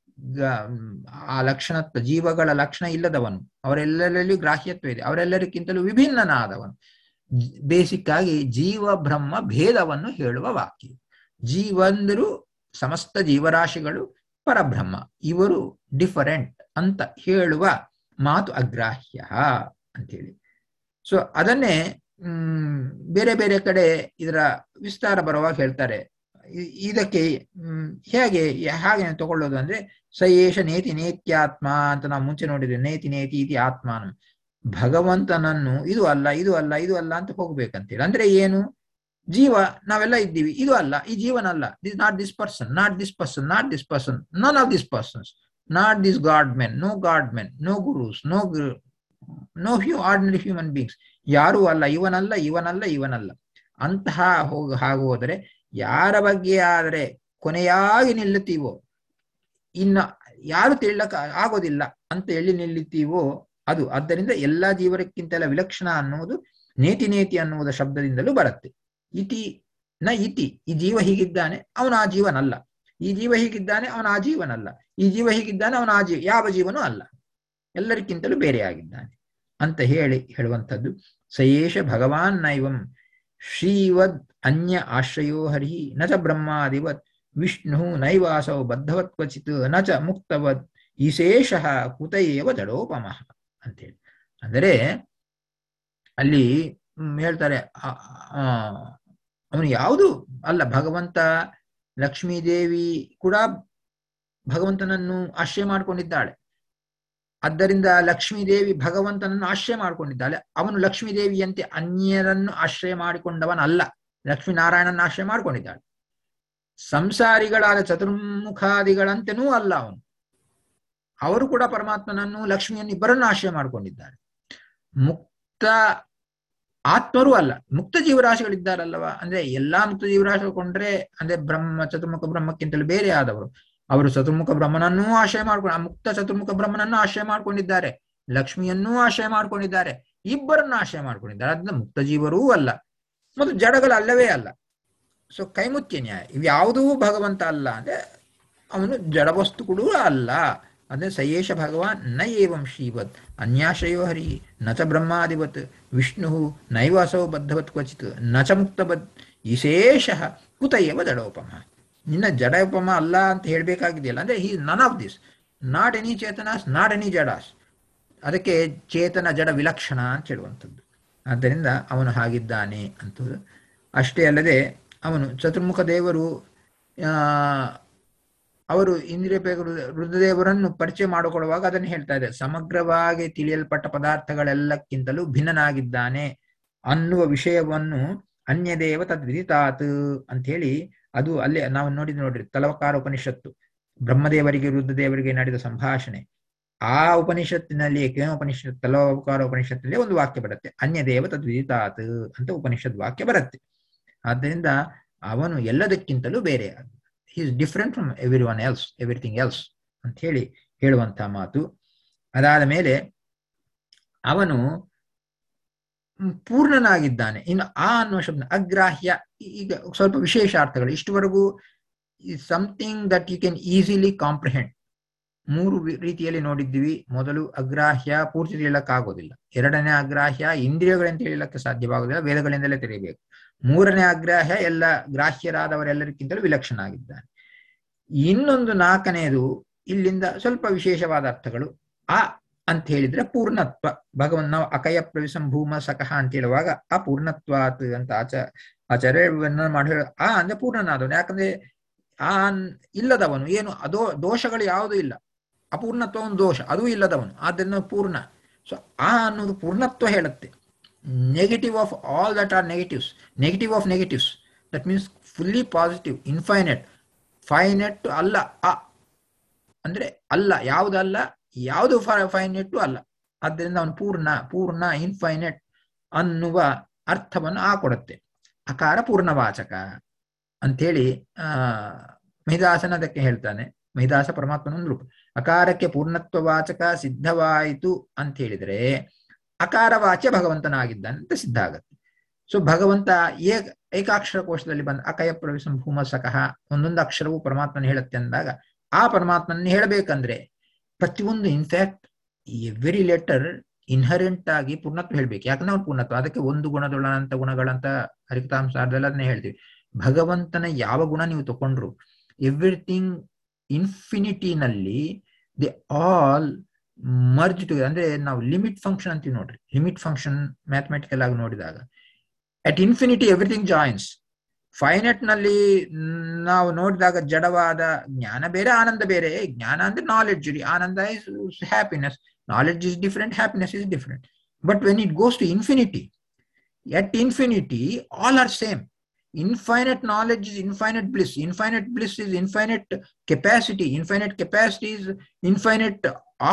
ಆ ಲಕ್ಷಣ ಜೀವಗಳ ಲಕ್ಷಣ ಇಲ್ಲದವನು ಅವರೆಲ್ಲರಲ್ಲಿಯೂ ಗ್ರಾಹ್ಯತ್ವ ಇದೆ ಅವರೆಲ್ಲರಿಗಿಂತಲೂ ವಿಭಿನ್ನನಾದವನು ಬೇಸಿಕ್ ಆಗಿ ಜೀವ ಬ್ರಹ್ಮ ಭೇದವನ್ನು ಹೇಳುವ ವಾಕ್ಯ ಜೀವಂದರು ಸಮಸ್ತ ಜೀವರಾಶಿಗಳು ಪರಬ್ರಹ್ಮ ಇವರು ಡಿಫರೆಂಟ್ ಅಂತ ಹೇಳುವ ಮಾತು ಅಗ್ರಾಹ್ಯ ಅಂತೇಳಿ ಸೊ ಅದನ್ನೇ ಹ್ಮ್ ಬೇರೆ ಬೇರೆ ಕಡೆ ಇದರ ವಿಸ್ತಾರ ಬರುವಾಗ ಹೇಳ್ತಾರೆ ಇದಕ್ಕೆ ಹ್ಮ್ ಹೇಗೆ ಹಾಗೆ ತಗೊಳ್ಳೋದು ಅಂದ್ರೆ ಸಯೇಷ ನೇತಿ ನೇತ್ಯಾತ್ಮ ಅಂತ ನಾವು ಮುಂಚೆ ನೋಡಿದ್ವಿ ನೇತಿ ನೇತಿ ಇತಿ ಆತ್ಮಾನ ಭಗವಂತನನ್ನು ಇದು ಅಲ್ಲ ಇದು ಅಲ್ಲ ಇದು ಅಲ್ಲ ಅಂತ ಹೋಗ್ಬೇಕಂತೇಳಿ ಅಂದ್ರೆ ಏನು ಜೀವ ನಾವೆಲ್ಲ ಇದ್ದೀವಿ ಇದು ಅಲ್ಲ ಈ ಜೀವನ ಅಲ್ಲ this not this person not this person not this person none of this persons not this godmen no godmen no gurus no no ಹ್ಯೂ ಆರ್ಡಿನರಿ ಹ್ಯೂಮನ್ ಬೀಯಿಂಗ್ಸ್ ಯಾರೂ ಅಲ್ಲ ಇವನಲ್ಲ ಇವನಲ್ಲ ಇವನಲ್ಲ ಅಂತಹ ಹೋಗ ಹಾಗೆ ಹೋದರೆ ಯಾರ ಬಗ್ಗೆ ಆದರೆ ಕೊನೆಯಾಗಿ ನಿಲ್ಲುತ್ತೀವೋ ಇನ್ನ ಯಾರು ತಿಳಿಲಕ್ಕ ಆಗೋದಿಲ್ಲ ಅಂತ ಹೇಳಿ ನಿಲ್ಲುತ್ತೀವೋ ಅದು ಆದ್ದರಿಂದ ಎಲ್ಲಾ ಜೀವರಕ್ಕಿಂತೆಲ್ಲ ವಿಲಕ್ಷಣ ಅನ್ನುವುದು ನೇತಿ ನೇತಿ ಅನ್ನುವುದ ಶಬ್ದದಿಂದಲೂ ಬರುತ್ತೆ ಇತಿ ನ ಇತಿ ಈ ಜೀವ ಹೀಗಿದ್ದಾನೆ ಅವನ ಆ ಜೀವನಲ್ಲ ಈ ಜೀವ ಹೀಗಿದ್ದಾನೆ ಅವನ ಆ ಜೀವನಲ್ಲ ಈ ಜೀವ ಹೀಗಿದ್ದಾನೆ ಅವನ ಆ ಜೀವ ಯಾವ ಜೀವನೂ ಅಲ್ಲ ಎಲ್ಲರಿಗಿಂತಲೂ ಬೇರೆಯಾಗಿದ್ದಾನೆ ಅಂತ ಹೇಳಿ ಹೇಳುವಂಥದ್ದು ಸಯೇಷ ಭಗವಾನ್ ನೈವಂ ಶ್ರೀವದ್ ಅನ್ಯ ಆಶ್ರಯೋ ಹರಿ ನ ಚ ಬ್ರಹ್ಮಾದಿವತ್ ವಿಷ್ಣು ನೈವಾಸೌ ಬದ್ಧವತ್ ಕ್ವಚಿತ್ ನ ಚ ಮುಕ್ತವತ್ ಈಶೇಷ ಕುತಯೇವ ಜಡೋಪಮಃ ಅಂತೇಳಿ ಅಂದರೆ ಅಲ್ಲಿ ಹೇಳ್ತಾರೆ ಅವನು ಯಾವುದು ಅಲ್ಲ ಭಗವಂತ ಲಕ್ಷ್ಮೀದೇವಿ ಕೂಡ ಭಗವಂತನನ್ನು ಆಶ್ರಯ ಮಾಡಿಕೊಂಡಿದ್ದಾಳೆ ಆದ್ದರಿಂದ ಲಕ್ಷ್ಮೀದೇವಿ ಭಗವಂತನನ್ನು ಆಶ್ರಯ ಮಾಡಿಕೊಂಡಿದ್ದಾಳೆ ಅವನು ಲಕ್ಷ್ಮೀದೇವಿಯಂತೆ ಅನ್ಯರನ್ನು ಆಶ್ರಯ ಮಾಡಿಕೊಂಡವನಲ್ಲ ಲಕ್ಷ್ಮೀನಾರಾಯಣನ ಆಶ್ರಯ ಮಾಡಿಕೊಂಡಿದ್ದಾಳೆ ಸಂಸಾರಿಗಳಾದ ಚತುರ್ಮುಖಾದಿಗಳಂತೆನೂ ಅಲ್ಲ ಅವನು ಅವರು ಕೂಡ ಪರಮಾತ್ಮನನ್ನು ಲಕ್ಷ್ಮಿಯನ್ನು ಇಬ್ಬರನ್ನು ಆಶ್ರಯ ಮಾಡಿಕೊಂಡಿದ್ದಾರೆ ಮುಕ್ತ ಆತ್ಮರೂ ಅಲ್ಲ ಮುಕ್ತ ಜೀವರಾಶಿಗಳಿದ್ದಾರಲ್ಲವ ಅಂದ್ರೆ ಎಲ್ಲಾ ಮುಕ್ತ ಜೀವರಾಶಿಗಳು ಕೊಂಡ್ರೆ ಅಂದ್ರೆ ಬ್ರಹ್ಮ ಚತುರ್ಮುಖ ಬ್ರಹ್ಮಕ್ಕಿಂತಲೂ ಬೇರೆ ಆದವರು ಅವರು ಚತುರ್ಮುಖ ಬ್ರಹ್ಮನನ್ನೂ ಆಶ್ರಯ ಮಾಡ್ಕೊಂಡು ಆ ಮುಕ್ತ ಚತುರ್ಮುಖ ಬ್ರಹ್ಮನನ್ನು ಆಶ್ರಯ ಮಾಡ್ಕೊಂಡಿದ್ದಾರೆ ಲಕ್ಷ್ಮಿಯನ್ನೂ ಆಶ್ರಯ ಮಾಡ್ಕೊಂಡಿದ್ದಾರೆ ಇಬ್ಬರನ್ನು ಆಶ್ರಯ ಮಾಡ್ಕೊಂಡಿದ್ದಾರೆ ಅದನ್ನ ಮುಕ್ತ ಜೀವರೂ ಅಲ್ಲ ಮತ್ತು ಜಡಗಳು ಅಲ್ಲವೇ ಅಲ್ಲ ಸೊ ಕೈಮುತ್ಯ ನ್ಯಾಯ ಇವ್ಯಾವುದೂ ಭಗವಂತ ಅಲ್ಲ ಅಂದ್ರೆ ಅವನು ಜಡವಸ್ತು ಕೂಡ ಅಲ್ಲ ಅಂದ್ರೆ ಸಯೇಷ ಭಗವಾನ್ ನ ಏವಂ ಶ್ರೀವತ್ ಅನ್ಯಾಶ್ರಯೋ ಹರಿ ನ ಚ ಬ್ರಹ್ಮಾದಿವತ್ ವಿಷ್ಣು ನೈವಾಸೋ ಬದ್ಧವತ್ ಕ್ವಚಿತ್ ನ ಚ ಮುಕ್ತಬದ್ ವಿಶೇಷ ಕುತ ಏವ ಜಡೋಪಮ ನಿನ್ನ ಜಡೋಪಮ ಅಲ್ಲ ಅಂತ ಹೇಳ್ಬೇಕಾಗಿದೆಯಲ್ಲ ಅಂದ್ರೆ he none of this not any ಚೇತನಾಸ್ ನಾಟ್ ಎನಿ ಜಡಾಸ್ ಅದಕ್ಕೆ ಚೇತನ ಜಡ ವಿಲಕ್ಷಣ ಅಂತ ಹೇಳುವಂಥದ್ದು ಆದ್ದರಿಂದ ಅವನು ಹಾಗಿದ್ದಾನೆ ಅಂತದ್ದು ಅಷ್ಟೇ ಅಲ್ಲದೆ ಅವನು ಚತುರ್ಮುಖ ದೇವರು ಅವರು ಇಂದ್ರಿಯ ರುದ್ರದೇವರನ್ನು ಪರಿಚಯ ಮಾಡಿಕೊಳ್ಳುವಾಗ ಅದನ್ನು ಹೇಳ್ತಾ ಇದೆ ಸಮಗ್ರವಾಗಿ ತಿಳಿಯಲ್ಪಟ್ಟ ಪದಾರ್ಥಗಳೆಲ್ಲಕ್ಕಿಂತಲೂ ಭಿನ್ನನಾಗಿದ್ದಾನೆ ಅನ್ನುವ ವಿಷಯವನ್ನು ಅನ್ಯದೇವ ತದ್ವಿದಿತಾತ್ ಅಂತ ಹೇಳಿ ಅದು ಅಲ್ಲೇ ನಾವು ನೋಡಿದ್ ನೋಡ್ರಿ ತಲವಕಾರ ಉಪನಿಷತ್ತು ಬ್ರಹ್ಮದೇವರಿಗೆ ರುದ್ರದೇವರಿಗೆ ನಡೆದ ಸಂಭಾಷಣೆ ಆ ಉಪನಿಷತ್ತಿನಲ್ಲಿ ಕೇನ ಉಪನಿಷತ್ ತಲವಕಾರ ಉಪನಿಷತ್ತಿನಲ್ಲಿ ಒಂದು ವಾಕ್ಯ ಬರುತ್ತೆ ಅನ್ಯದೇವ ತದ್ವಿದಿತಾತ್ ಅಂತ ಉಪನಿಷತ್ ವಾಕ್ಯ ಬರುತ್ತೆ ಆದ್ದರಿಂದ ಅವನು ಎಲ್ಲದಕ್ಕಿಂತಲೂ ಬೇರೆ he is different from everyone else everything else ಅಂತ ಹೇಳಿ ಹೇಳುವಂತಹ ಮಾತು ಅದಾದ ಮೇಲೆ ಅವನು ಪೂರ್ಣನಾಗಿದ್ದಾನೆ ಇನ್ನು ಆ ಅನ್ನುವ ಶಬ್ದ ಅಗ್ರಾಹ್ಯ ಈಗ ಸ್ವಲ್ಪ ವಿಶೇಷ ಅರ್ಥಗಳು ಇಷ್ಟುವರೆಗೂ something that you can easily comprehend ಮೂರು ರೀತಿಯಲ್ಲಿ ನೋಡಿದ್ದೀವಿ ಮೊದಲು ಅಗ್ರಾಹ್ಯ ಪೂರ್ತಿ ತಿಳಿಯಲಕ್ಕಾಗೋದಿಲ್ಲ ಎರಡನೇ ಅಗ್ರಾಹ್ಯ ಇಂದ್ರಿಯಗಳಿಂದ ತಿಳಿಯಲಿಕ್ಕೆ ಸಾಧ್ಯವಾಗುವುದಿಲ್ಲ ವೇದಗಳಿಂದಲೇ ತಿಳಿಯಬೇಕು ಮೂರನೇ ಅಗ್ರಾಹ್ಯ ಎಲ್ಲ ಗ್ರಾಹ್ಯರಾದವರೆಲ್ಲರಿಗಿಂತಲೂ ವಿಲಕ್ಷಣ ಆಗಿದ್ದಾನೆ ಇನ್ನೊಂದು ನಾಲ್ಕನೆಯದು ಇಲ್ಲಿಂದ ಸ್ವಲ್ಪ ವಿಶೇಷವಾದ ಅರ್ಥಗಳು ಆ ಅಂತ ಹೇಳಿದ್ರೆ ಪೂರ್ಣತ್ವ ಭಗವನ್ ನಾವು ಅಕಯ ಪ್ರವಿಸಂಭೂಮ ಸಕಹ ಅಂತ ಹೇಳುವಾಗ ಆ ಪೂರ್ಣತ್ವಾತ್ ಅಂತ ಆಚ ಆಚಾರ್ಯ ಮಾಡಿ ಆ ಅಂದ್ರೆ ಪೂರ್ಣನಾದವನು ಯಾಕಂದ್ರೆ ಆ ಇಲ್ಲದವನು ಏನು ಅದೋ ದೋಷಗಳು ಯಾವುದೂ ಇಲ್ಲ ಅಪೂರ್ಣತ್ವ ಒಂದು ದೋಷ ಅದೂ ಇಲ್ಲದವನು ಆದ್ದರಿಂದ ಪೂರ್ಣ ಸೊ ಆ ಅನ್ನೋದು ಪೂರ್ಣತ್ವ ಹೇಳುತ್ತೆ negative of all that are negatives negative of negatives that means fully positive infinite finite ಅಲ್ಲ ಅ ಅಂದ್ರೆ ಅಲ್ಲ ಯಾವುದಲ್ಲ ಯಾವುದು ಫೈನೆಟ್ ಅಲ್ಲ ಆದ್ದರಿಂದ ಅವನು ಪೂರ್ಣ ಪೂರ್ಣ ಇನ್ಫೈನೆಟ್ ಅನ್ನುವ ಅರ್ಥವನ್ನು ಆ ಕೊಡುತ್ತೆ ಅಕಾರ ಪೂರ್ಣವಾಚಕ ಅಂಥೇಳಿ ಆ ಮಹಿದಾಸನ ಅದಕ್ಕೆ ಹೇಳ್ತಾನೆ ಮಹಿದಾಸ ಪರಮಾತ್ಮನ ಒಂದು ರೂಪ ಅಕಾರಕ್ಕೆ ಪೂರ್ಣತ್ವವಾಚಕ ಸಿದ್ಧವಾಯಿತು ಅಂತ ಹೇಳಿದ್ರೆ ಅಕಾರವಾಚ್ಯ ಭಗವಂತನಾಗಿದ್ದಾನೆ ಅಂತ ಸಿದ್ಧ ಆಗತ್ತೆ ಸೊ ಭಗವಂತ ಏಕ ಏಕಾಕ್ಷರ ಕೋಶದಲ್ಲಿ ಬಂದ ಅಕಯ ಪ್ರವೇಶ ಭೂಮ ಸಕಹ ಒಂದೊಂದು ಅಕ್ಷರವು ಪರಮಾತ್ಮನ ಹೇಳುತ್ತೆ ಅಂದಾಗ ಆ ಪರಮಾತ್ಮನ ಹೇಳಬೇಕಂದ್ರೆ ಪ್ರತಿಯೊಂದು ಇನ್ಫ್ಯಾಕ್ಟ್ ಎವ್ರಿ ಲೆಟರ್ ಇನ್ಹರೆಂಟ್ ಆಗಿ ಪೂರ್ಣತ್ವ ಹೇಳ್ಬೇಕು ಯಾಕಂದ್ರೆ ಅವ್ನು ಪೂರ್ಣತ್ವ ಅದಕ್ಕೆ ಒಂದು ಗುಣದೊಳನಂತ ಗುಣಗಳಂತ ಹರಿಕತಾಂಸಾರದಲ್ಲಿ ಅದನ್ನೇ ಹೇಳ್ತೀವಿ ಭಗವಂತನ ಯಾವ ಗುಣ ನೀವು ತಗೊಂಡ್ರು ಎವ್ರಿಥಿಂಗ್ ಇನ್ಫಿನಿಟಿನಲ್ಲಿ ದಿ ಆಲ್ ಮರ್ಜ್ ಟು ಅಂದ್ರೆ ನಾವು ಲಿಮಿಟ್ ಫಂಕ್ಷನ್ ಅಂತೀವಿ ನೋಡ್ರಿ ಲಿಮಿಟ್ ಫಂಕ್ಷನ್ ಮ್ಯಾಥಮೆಟಿಕಲ್ ಆಗಿ ನೋಡಿದಾಗ at infinity everything joins finite ನಲ್ಲಿ ನಾವು ನೋಡಿದಾಗ ಜಡವಾದ ಜ್ಞಾನ ಬೇರೆ ಆನಂದ ಬೇರೆ ಜ್ಞಾನ ಅಂದ್ರೆ ನಾಲೆಡ್ಜ್ ರೀ ಆನಂದ is happiness knowledge is different happiness is different but when it goes to infinity at infinity all are same infinite knowledge is infinite bliss infinite bliss is infinite capacity infinite capacity is infinite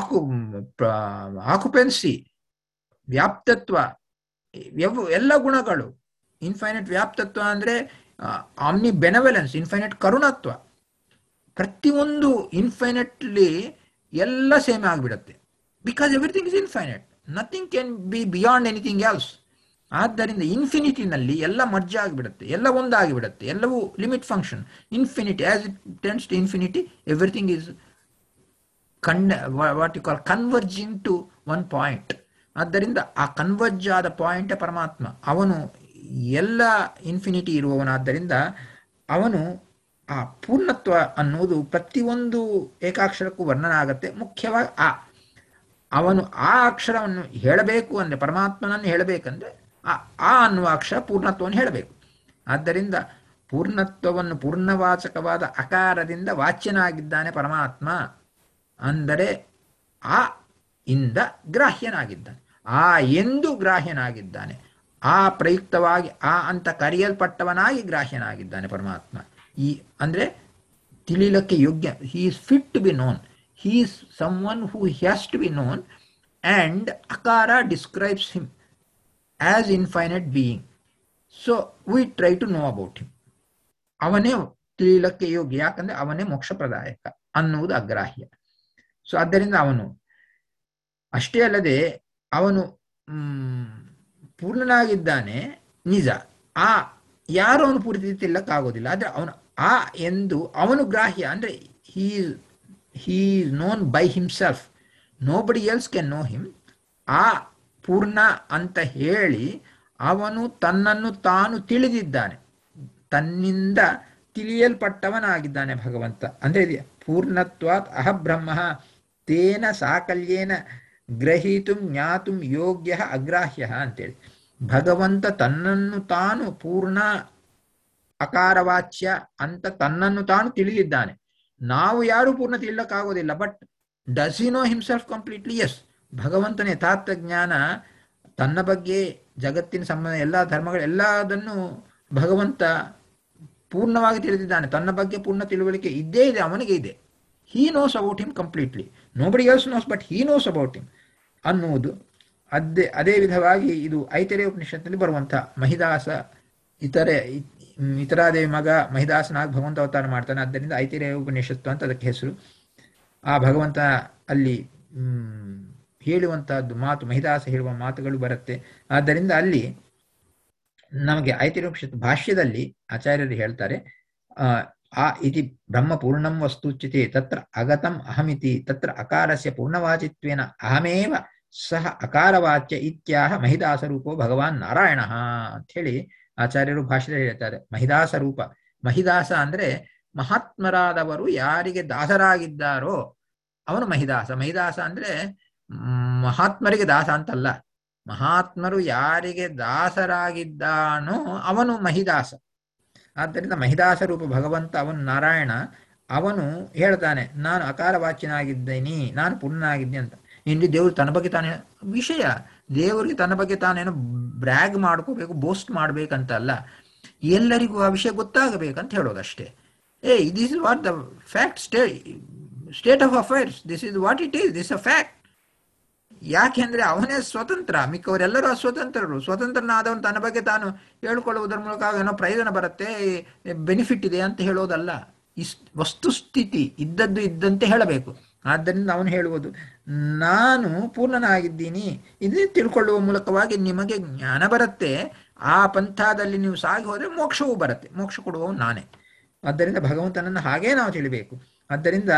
occupancy ವ್ಯಾಪ್ತತ್ವ ಎಲ್ಲ ಗುಣಗಳು ಇನ್ಫೈನೈಟ್ ವ್ಯಾಪ್ತತ್ವ ಅಂದ್ರೆ ಆಮ್ನಿ ಬೆನವೆಲೆನ್ಸ್ ಇನ್ಫೈನೈಟ್ ಕರುಣತ್ವ ಪ್ರತಿಯೊಂದು ಇನ್ಫೈನೈಟ್ಲಿ ಎಲ್ಲ ಸೇಮ್ ಆಗಿಬಿಡುತ್ತೆ because everything is infinite nothing can be beyond anything else ಆದ್ದರಿಂದ ಇನ್ಫಿನಿಟಿನಲ್ಲಿ ಎಲ್ಲ ಮರ್ಜ ಆಗಿಬಿಡುತ್ತೆ ಎಲ್ಲ ಒಂದಾಗಿಬಿಡುತ್ತೆ ಎಲ್ಲವೂ limit function infinity as it tends to infinity everything is con what you call converging to one point ಆದ್ದರಿಂದ ಆ ಕನ್ವರ್ಜ್ ಆದ ಪಾಯಿಂಟ್ ಪರಮಾತ್ಮ ಅವನು ಎಲ್ಲ ಇನ್ಫಿನಿಟಿ ಇರುವವನಾದ್ದರಿಂದ ಅವನು ಆ ಪೂರ್ಣತ್ವ ಅನ್ನುವುದು ಪ್ರತಿಯೊಂದು ಏಕಾಕ್ಷರಕ್ಕೂ ವರ್ಣನ ಆಗತ್ತೆ ಮುಖ್ಯವಾಗಿ ಆ ಅವನು ಆ ಅಕ್ಷರವನ್ನು ಹೇಳಬೇಕು ಅಂದ್ರೆ ಪರಮಾತ್ಮನನ್ನು ಹೇಳಬೇಕಂದ್ರೆ ಆ ಆ ಅನ್ನುವ ಅಕ್ಷರ ಪೂರ್ಣತ್ವವನ್ನು ಹೇಳಬೇಕು ಆದ್ದರಿಂದ ಪೂರ್ಣತ್ವವನ್ನು ಪೂರ್ಣವಾಚಕವಾದ ಅಕಾರದಿಂದ ವಾಚ್ಯನಾಗಿದ್ದಾನೆ ಪರಮಾತ್ಮ ಅಂದರೆ ಆ ಇಂದ ಗ್ರಾಹ್ಯನಾಗಿದ್ದಾನೆ ಆ ಎಂದು ಗ್ರಾಹ್ಯನಾಗಿದ್ದಾನೆ ಆ ಪ್ರಯುಕ್ತವಾಗಿ ಆ ಅಂತ ಕರೆಯಲ್ಪಟ್ಟವನಾಗಿ ಗ್ರಾಹ್ಯನಾಗಿದ್ದಾನೆ ಪರಮಾತ್ಮ ಈ ಅಂದ್ರೆ ತಿಳಿಲಕ್ಕೆ ಯೋಗ್ಯ he is fit to be known he is someone who has to be known and akara describes him as infinite being so we try to know about him ಅವನೇ ತಿಳಿಯಲಕ್ಕೆ ಯೋಗ್ಯ ಯಾಕಂದ್ರೆ ಅವನೇ ಮೋಕ್ಷಪ್ರದಾಯಕ ಅನ್ನುವುದು ಅಗ್ರಾಹ್ಯ ಸೊ ಆದ್ದರಿಂದ ಅವನು ಅಷ್ಟೇ ಅಲ್ಲದೆ ಅವನು ಪೂರ್ಣನಾಗಿದ್ದಾನೆ ನಿಜ ಆ ಯಾರು ಅವನು ಪೂರ್ತಿ ತಿಲ್ಲಕ್ಕಾಗೋದಿಲ್ಲ ಆದ್ರೆ ಅವನು ಆ ಎಂದು ಅವನು ಗ್ರಾಹ್ಯ ಅಂದ್ರೆ ಹೀ he is known by himself nobody else can know him ಆ ಪೂರ್ಣ ಅಂತ ಹೇಳಿ ಅವನು ತನ್ನನ್ನು ತಾನು ತಿಳಿದಿದ್ದಾನೆ ತನ್ನಿಂದ ತಿಳಿಯಲ್ಪಟ್ಟವನಾಗಿದ್ದಾನೆ ಭಗವಂತ ಅಂದ್ರೆ ಪೂರ್ಣತ್ವಾತ್ ಅಹಬ್ರಹ್ಮ ತೇನ ಸಾಕಲ್ಯೇನ ಗ್ರಹೀತು ಜ್ಞಾತು ಯೋಗ್ಯ ಅಗ್ರಾಹ್ಯ ಅಂತೇಳಿ ಭಗವಂತ ತನ್ನನ್ನು ತಾನು ಪೂರ್ಣ ಅಕಾರವಾಚ್ಯ ಅಂತ ತನ್ನನ್ನು ತಾನು ತಿಳಿದಿದ್ದಾನೆ ನಾವು ಯಾರು ಪೂರ್ಣ ತಿಳಿಯಕ್ಕಾಗೋದಿಲ್ಲ but does he know himself completely ಎಸ್ ಭಗವಂತನ ಯಥಾರ್ಥ ಜ್ಞಾನ ತನ್ನ ಬಗ್ಗೆ ಜಗತ್ತಿನ ಸಂಬಂಧ ಎಲ್ಲ ಧರ್ಮಗಳು ಎಲ್ಲದನ್ನು ಭಗವಂತ ಪೂರ್ಣವಾಗಿ ತಿಳಿದಿದ್ದಾನೆ ತನ್ನ ಬಗ್ಗೆ ಪೂರ್ಣ ತಿಳುವಳಿಕೆ ಇದ್ದೇ ಇದೆ ಅವನಿಗೆ ಇದೆ he knows about him completely nobody else knows but he knows about him ಅನ್ನುವುದು ಅದೇ ಅದೇ ವಿಧವಾಗಿ ಇದು ಐತರೆ ಉಪನಿಷತ್ನಲ್ಲಿ ಬರುವಂಥ ಮಹಿದಾಸ ಇತರೆ ಇತರಾದೇವಿ ಮಗ ಮಹಿದಾಸನಾಗಿ ಭಗವಂತ ಅವತಾರ ಮಾಡ್ತಾನೆ ಆದ್ದರಿಂದ ಐತಿರೇಯ ಉಪನಿಷತ್ತು ಅಂತ ಅದಕ್ಕೆ ಹೆಸರು ಆ ಭಗವಂತ ಅಲ್ಲಿ ಹೇಳುವಂತಹದ್ದು ಮಾತು ಮಹಿದಾಸ ಹೇಳುವ ಮಾತುಗಳು ಬರುತ್ತೆ ಆದ್ದರಿಂದ ಅಲ್ಲಿ ನಮಗೆ ಐತಿರೇಯ ಉಪನಿಷತ್ತು ಭಾಷ್ಯದಲ್ಲಿ ಆಚಾರ್ಯರು ಹೇಳ್ತಾರೆ ಆ ಇತಿ ಬ್ರಹ್ಮ ಪೂರ್ಣಂ ವಸ್ತುಚ್ಯತೆ ತತ್ರ ಅಗತಂ ಅಹಮಿತಿ ತತ್ರ ಅಕಾರಸ್ಯ ಪೂರ್ಣವಾಚಿತ್ವೇನ ಅಹಮೇವ ಸಹ ಅಕಾರವಾಚ್ಯ ಇತ್ಯಾಹ ಮಹಿದಾಸ ರೂಪೋ ಭಗವಾನ್ ನಾರಾಯಣ ಅಂತ ಹೇಳಿ ಆಚಾರ್ಯರು ಭಾಷೆಯಲ್ಲಿ ಹೇಳ್ತಾರೆ ಮಹಿದಾಸ ರೂಪ ಮಹಿದಾಸ ಅಂದ್ರೆ ಮಹಾತ್ಮರಾದವರು ಯಾರಿಗೆ ದಾಸರಾಗಿದ್ದಾರೋ ಅವನು ಮಹಿದಾಸ ಮಹಿದಾಸ ಅಂದ್ರೆ ಮಹಾತ್ಮರಿಗೆ ದಾಸ ಅಂತಲ್ಲ ಮಹಾತ್ಮರು ಯಾರಿಗೆ ದಾಸರಾಗಿದ್ದಾನೋ ಅವನು ಮಹಿದಾಸ ಆದ್ದರಿಂದ ಮಹಿದಾಸ ರೂಪ ಭಗವಂತ ಅವನು ನಾರಾಯಣ ಅವನು ಹೇಳ್ತಾನೆ ನಾನು ಅಕಾರವಾಚ್ಯನಾಗಿದ್ದೇನೆ ನಾನು ಪೂರ್ಣನಾಗಿದ್ದೆ ಅಂತ ಇಲ್ಲಿ ದೇವರು ತನ್ನ ಬಗ್ಗೆ ತಾನೇ ವಿಷಯ ದೇವರಿಗೆ ತನ್ನ ಬಗ್ಗೆ ತಾನೇನು ಬ್ರ್ಯಾಗ್ ಮಾಡ್ಕೋಬೇಕು ಬೋಸ್ಟ್ ಮಾಡ್ಬೇಕಂತ ಅಲ್ಲ ಎಲ್ಲರಿಗೂ ಆ ವಿಷಯ ಗೊತ್ತಾಗಬೇಕಂತ ಹೇಳೋದಷ್ಟೇ ಏ this is what the fact stay state of affairs this is what it is this a fact ಯಾಕೆಂದ್ರೆ ಅವನೇ ಸ್ವತಂತ್ರ ಮಿಕ್ಕವರೆಲ್ಲರೂ ಅಸ್ವತಂತ್ರರು ಸ್ವತಂತ್ರನಾದವನು ತನ್ನ ಬಗ್ಗೆ ತಾನು ಹೇಳ್ಕೊಳ್ಳುವುದರ ಮೂಲಕ ಏನೋ ಪ್ರಯೋಜನ ಬರುತ್ತೆ ಬೆನಿಫಿಟ್ ಇದೆ ಅಂತ ಹೇಳೋದಲ್ಲ ಇಸ್ ವಸ್ತುಸ್ಥಿತಿ ಇದ್ದದ್ದು ಇದ್ದಂತೆ ಹೇಳಬೇಕು ಆದ್ದರಿಂದ ಅವನು ಹೇಳುವುದು ನಾನು ಪೂರ್ಣನಾಗಿದ್ದೀನಿ ಇದೇ ತಿಳ್ಕೊಳ್ಳುವ ಮೂಲಕವಾಗಿ ನಿಮಗೆ ಜ್ಞಾನ ಬರುತ್ತೆ ಆ ಪಂಥದಲ್ಲಿ ನೀವು ಸಾಗಿ ಹೋದರೆ ಮೋಕ್ಷವೂ ಬರುತ್ತೆ ಮೋಕ್ಷ ಕೊಡುವವು ನಾನೇ ಆದ್ದರಿಂದ ಭಗವಂತನನ್ನು ಹಾಗೇ ನಾವು ತಿಳಿಬೇಕು ಆದ್ದರಿಂದ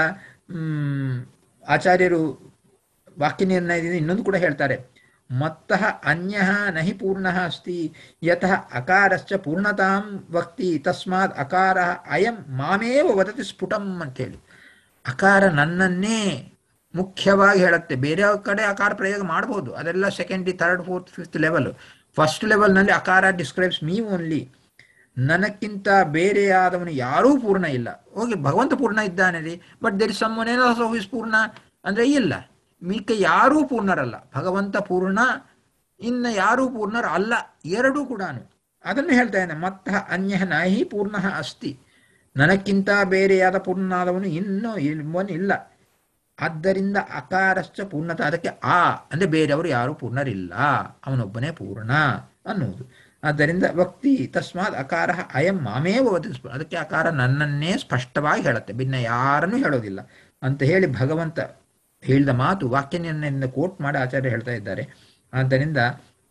ಆಚಾರ್ಯರು ವಾಕ್ಯ ನಿರ್ಣಯದಿಂದ ಇನ್ನೊಂದು ಕೂಡ ಹೇಳ್ತಾರೆ ಮತ್ತಃ ಅನ್ಯ ನಹಿ ಪೂರ್ಣ ಅಸ್ತಿ ಯತಃ ಅಕಾರಶ್ಚ ಪೂರ್ಣತಾಂ ವಕ್ತಿ ತಸ್ಮಾತ್ ಅಕಾರ ಅಯಂ ಮಾಮೇವ ವದತಿ ಸ್ಫುಟಂ ಅಂತೇಳಿ ಅಕಾರ ನನ್ನನ್ನೇ ಮುಖ್ಯವಾಗಿ ಹೇಳುತ್ತೆ ಬೇರೆ ಕಡೆ ಅಕಾರ ಪ್ರಯೋಗ ಮಾಡಬಹುದು ಅದೆಲ್ಲ second third fourth fifth level first ಲೆವೆಲ್ನಲ್ಲಿ ಅಕಾರ ಡಿಸ್ಕ್ರೈಬ್ಸ್ ಮೀ ಓನ್ಲಿ ನನಕ್ಕಿಂತ ಬೇರೆಯಾದವನು ಯಾರೂ ಪೂರ್ಣ ಇಲ್ಲ ಹೋಗಿ ಭಗವಂತ ಪೂರ್ಣ ಇದ್ದಾನೆ ರೀ ಬಟ್ ದೇರ್ ಇಸ್ ಸಮ್ಮನ್ ಏನೋ ಇಸ್ ಪೂರ್ಣ ಅಂದ್ರೆ ಇಲ್ಲ ಮಿಕ್ಕ ಯಾರೂ ಪೂರ್ಣರಲ್ಲ ಭಗವಂತ ಪೂರ್ಣ ಇನ್ನ ಯಾರೂ ಪೂರ್ಣರ ಅಲ್ಲ ಎರಡೂ ಕೂಡ ಅದನ್ನು ಹೇಳ್ತಾ ಇದ್ದಾನೆ ಮತ್ತ ಅನ್ಯ ನಹಿ ಪೂರ್ಣ ಅಸ್ತಿ ನನಕ್ಕಿಂತ ಬೇರೆಯಾದ ಪೂರ್ಣನಾದವನು ಇನ್ನೂ ಇವನು ಇಲ್ಲ ಆದ್ದರಿಂದ ಅಕಾರಶ್ಚ ಪೂರ್ಣತ ಅದಕ್ಕೆ ಆ ಅಂದ್ರೆ ಬೇರೆಯವರು ಯಾರು ಪೂರ್ಣರಿಲ್ಲ ಅವನೊಬ್ಬನೇ ಪೂರ್ಣ ಅನ್ನುವುದು ಆದ್ದರಿಂದ ಭಕ್ತಿ ತಸ್ಮಾತ್ ಅಕಾರ ಅಯಂ ಮಾಮೇವ ವದಿಸ್ ಅದಕ್ಕೆ ಅಕಾರ ನನ್ನನ್ನೇ ಸ್ಪಷ್ಟವಾಗಿ ಹೇಳುತ್ತೆ ಭಿನ್ನ ಯಾರನ್ನೂ ಹೇಳೋದಿಲ್ಲ ಅಂತ ಹೇಳಿ ಭಗವಂತ ಹೇಳಿದ ಮಾತು ವಾಕ್ಯ ನಿರ್ಣಯದಿಂದ ಕೋಟ್ ಮಾಡಿ ಆಚಾರ್ಯ ಹೇಳ್ತಾ ಇದ್ದಾರೆ ಆದ್ದರಿಂದ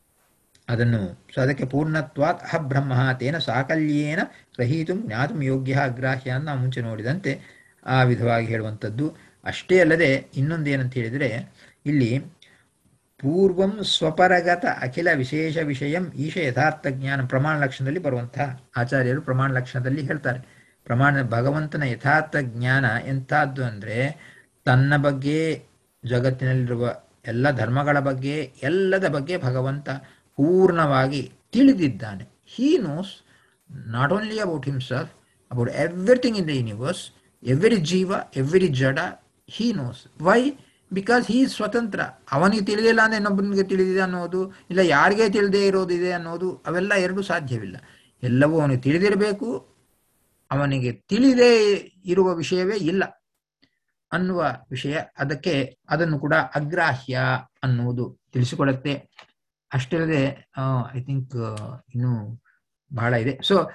ಅದನ್ನು ಸೊ ಅದಕ್ಕೆ ಪೂರ್ಣತ್ವಾತ್ ಅಹ ಬ್ರಹ್ಮ ತೇನ ಸಾಕಲ್ಯೇನ ಗ್ರಹೀತು ಜ್ಞಾತು ಯೋಗ್ಯ ಅಗ್ರಾಹ್ಯ ಅಂತ ನಾವು ಮುಂಚೆ ನೋಡಿದಂತೆ ಆ ವಿಧವಾಗಿ ಹೇಳುವಂಥದ್ದು ಅಷ್ಟೇ ಅಲ್ಲದೆ ಇನ್ನೊಂದು ಏನಂತ ಹೇಳಿದರೆ ಇಲ್ಲಿ ಪೂರ್ವಂ ಸ್ವಪರಗತ ಅಖಿಲ ವಿಶೇಷ ವಿಷಯಂ ಈಶ ಯಥಾರ್ಥ ಜ್ಞಾನ ಪ್ರಮಾಣ ಲಕ್ಷಣದಲ್ಲಿ ಬರುವಂತಹ ಆಚಾರ್ಯರು ಪ್ರಮಾಣ ಲಕ್ಷಣದಲ್ಲಿ ಹೇಳ್ತಾರೆ ಪ್ರಮಾಣ ಭಗವಂತನ ಯಥಾರ್ಥ ಜ್ಞಾನ ಎಂಥದ್ದು ಅಂದರೆ ತನ್ನ ಬಗ್ಗೆ ಜಗತ್ತಿನಲ್ಲಿರುವ ಎಲ್ಲ ಧರ್ಮಗಳ ಬಗ್ಗೆ ಎಲ್ಲದ ಬಗ್ಗೆ ಭಗವಂತ ಪೂರ್ಣವಾಗಿ ತಿಳಿದಿದ್ದಾನೆ he knows not only about himself about everything in the universe every ಜೀವ ಎವ್ರಿ ಜಡ he knows why because he ಸ್ವತಂತ್ರ ಅವನಿಗೆ ತಿಳಿದಿಲ್ಲ ಅಂದ್ರೆ ಇನ್ನೊಬ್ಬನಿಗೆ ತಿಳಿದಿದೆ ಅನ್ನೋದು ಇಲ್ಲ ಯಾರಿಗೆ ತಿಳಿದೇ ಇರೋದಿದೆ ಅನ್ನೋದು ಅವೆಲ್ಲ ಎರಡೂ ಸಾಧ್ಯವಿಲ್ಲ ಎಲ್ಲವೂ ಅವನಿಗೆ ತಿಳಿದಿರಬೇಕು ಅವನಿಗೆ ತಿಳಿದೇ ಇರುವ ವಿಷಯವೇ ಇಲ್ಲ ಅನ್ನುವ ವಿಷಯ ಅದಕ್ಕೆ ಅದನ್ನು ಕೂಡ ಅಗ್ರಾಹ್ಯ ಅನ್ನುವುದು ತಿಳಿಸಿಕೊಡುತ್ತೆ ಅಷ್ಟಲ್ಲದೆ ಐ ಥಿಂಕ್ ಇನ್ನು ಬಹಳ ಇದೆ ಸೊ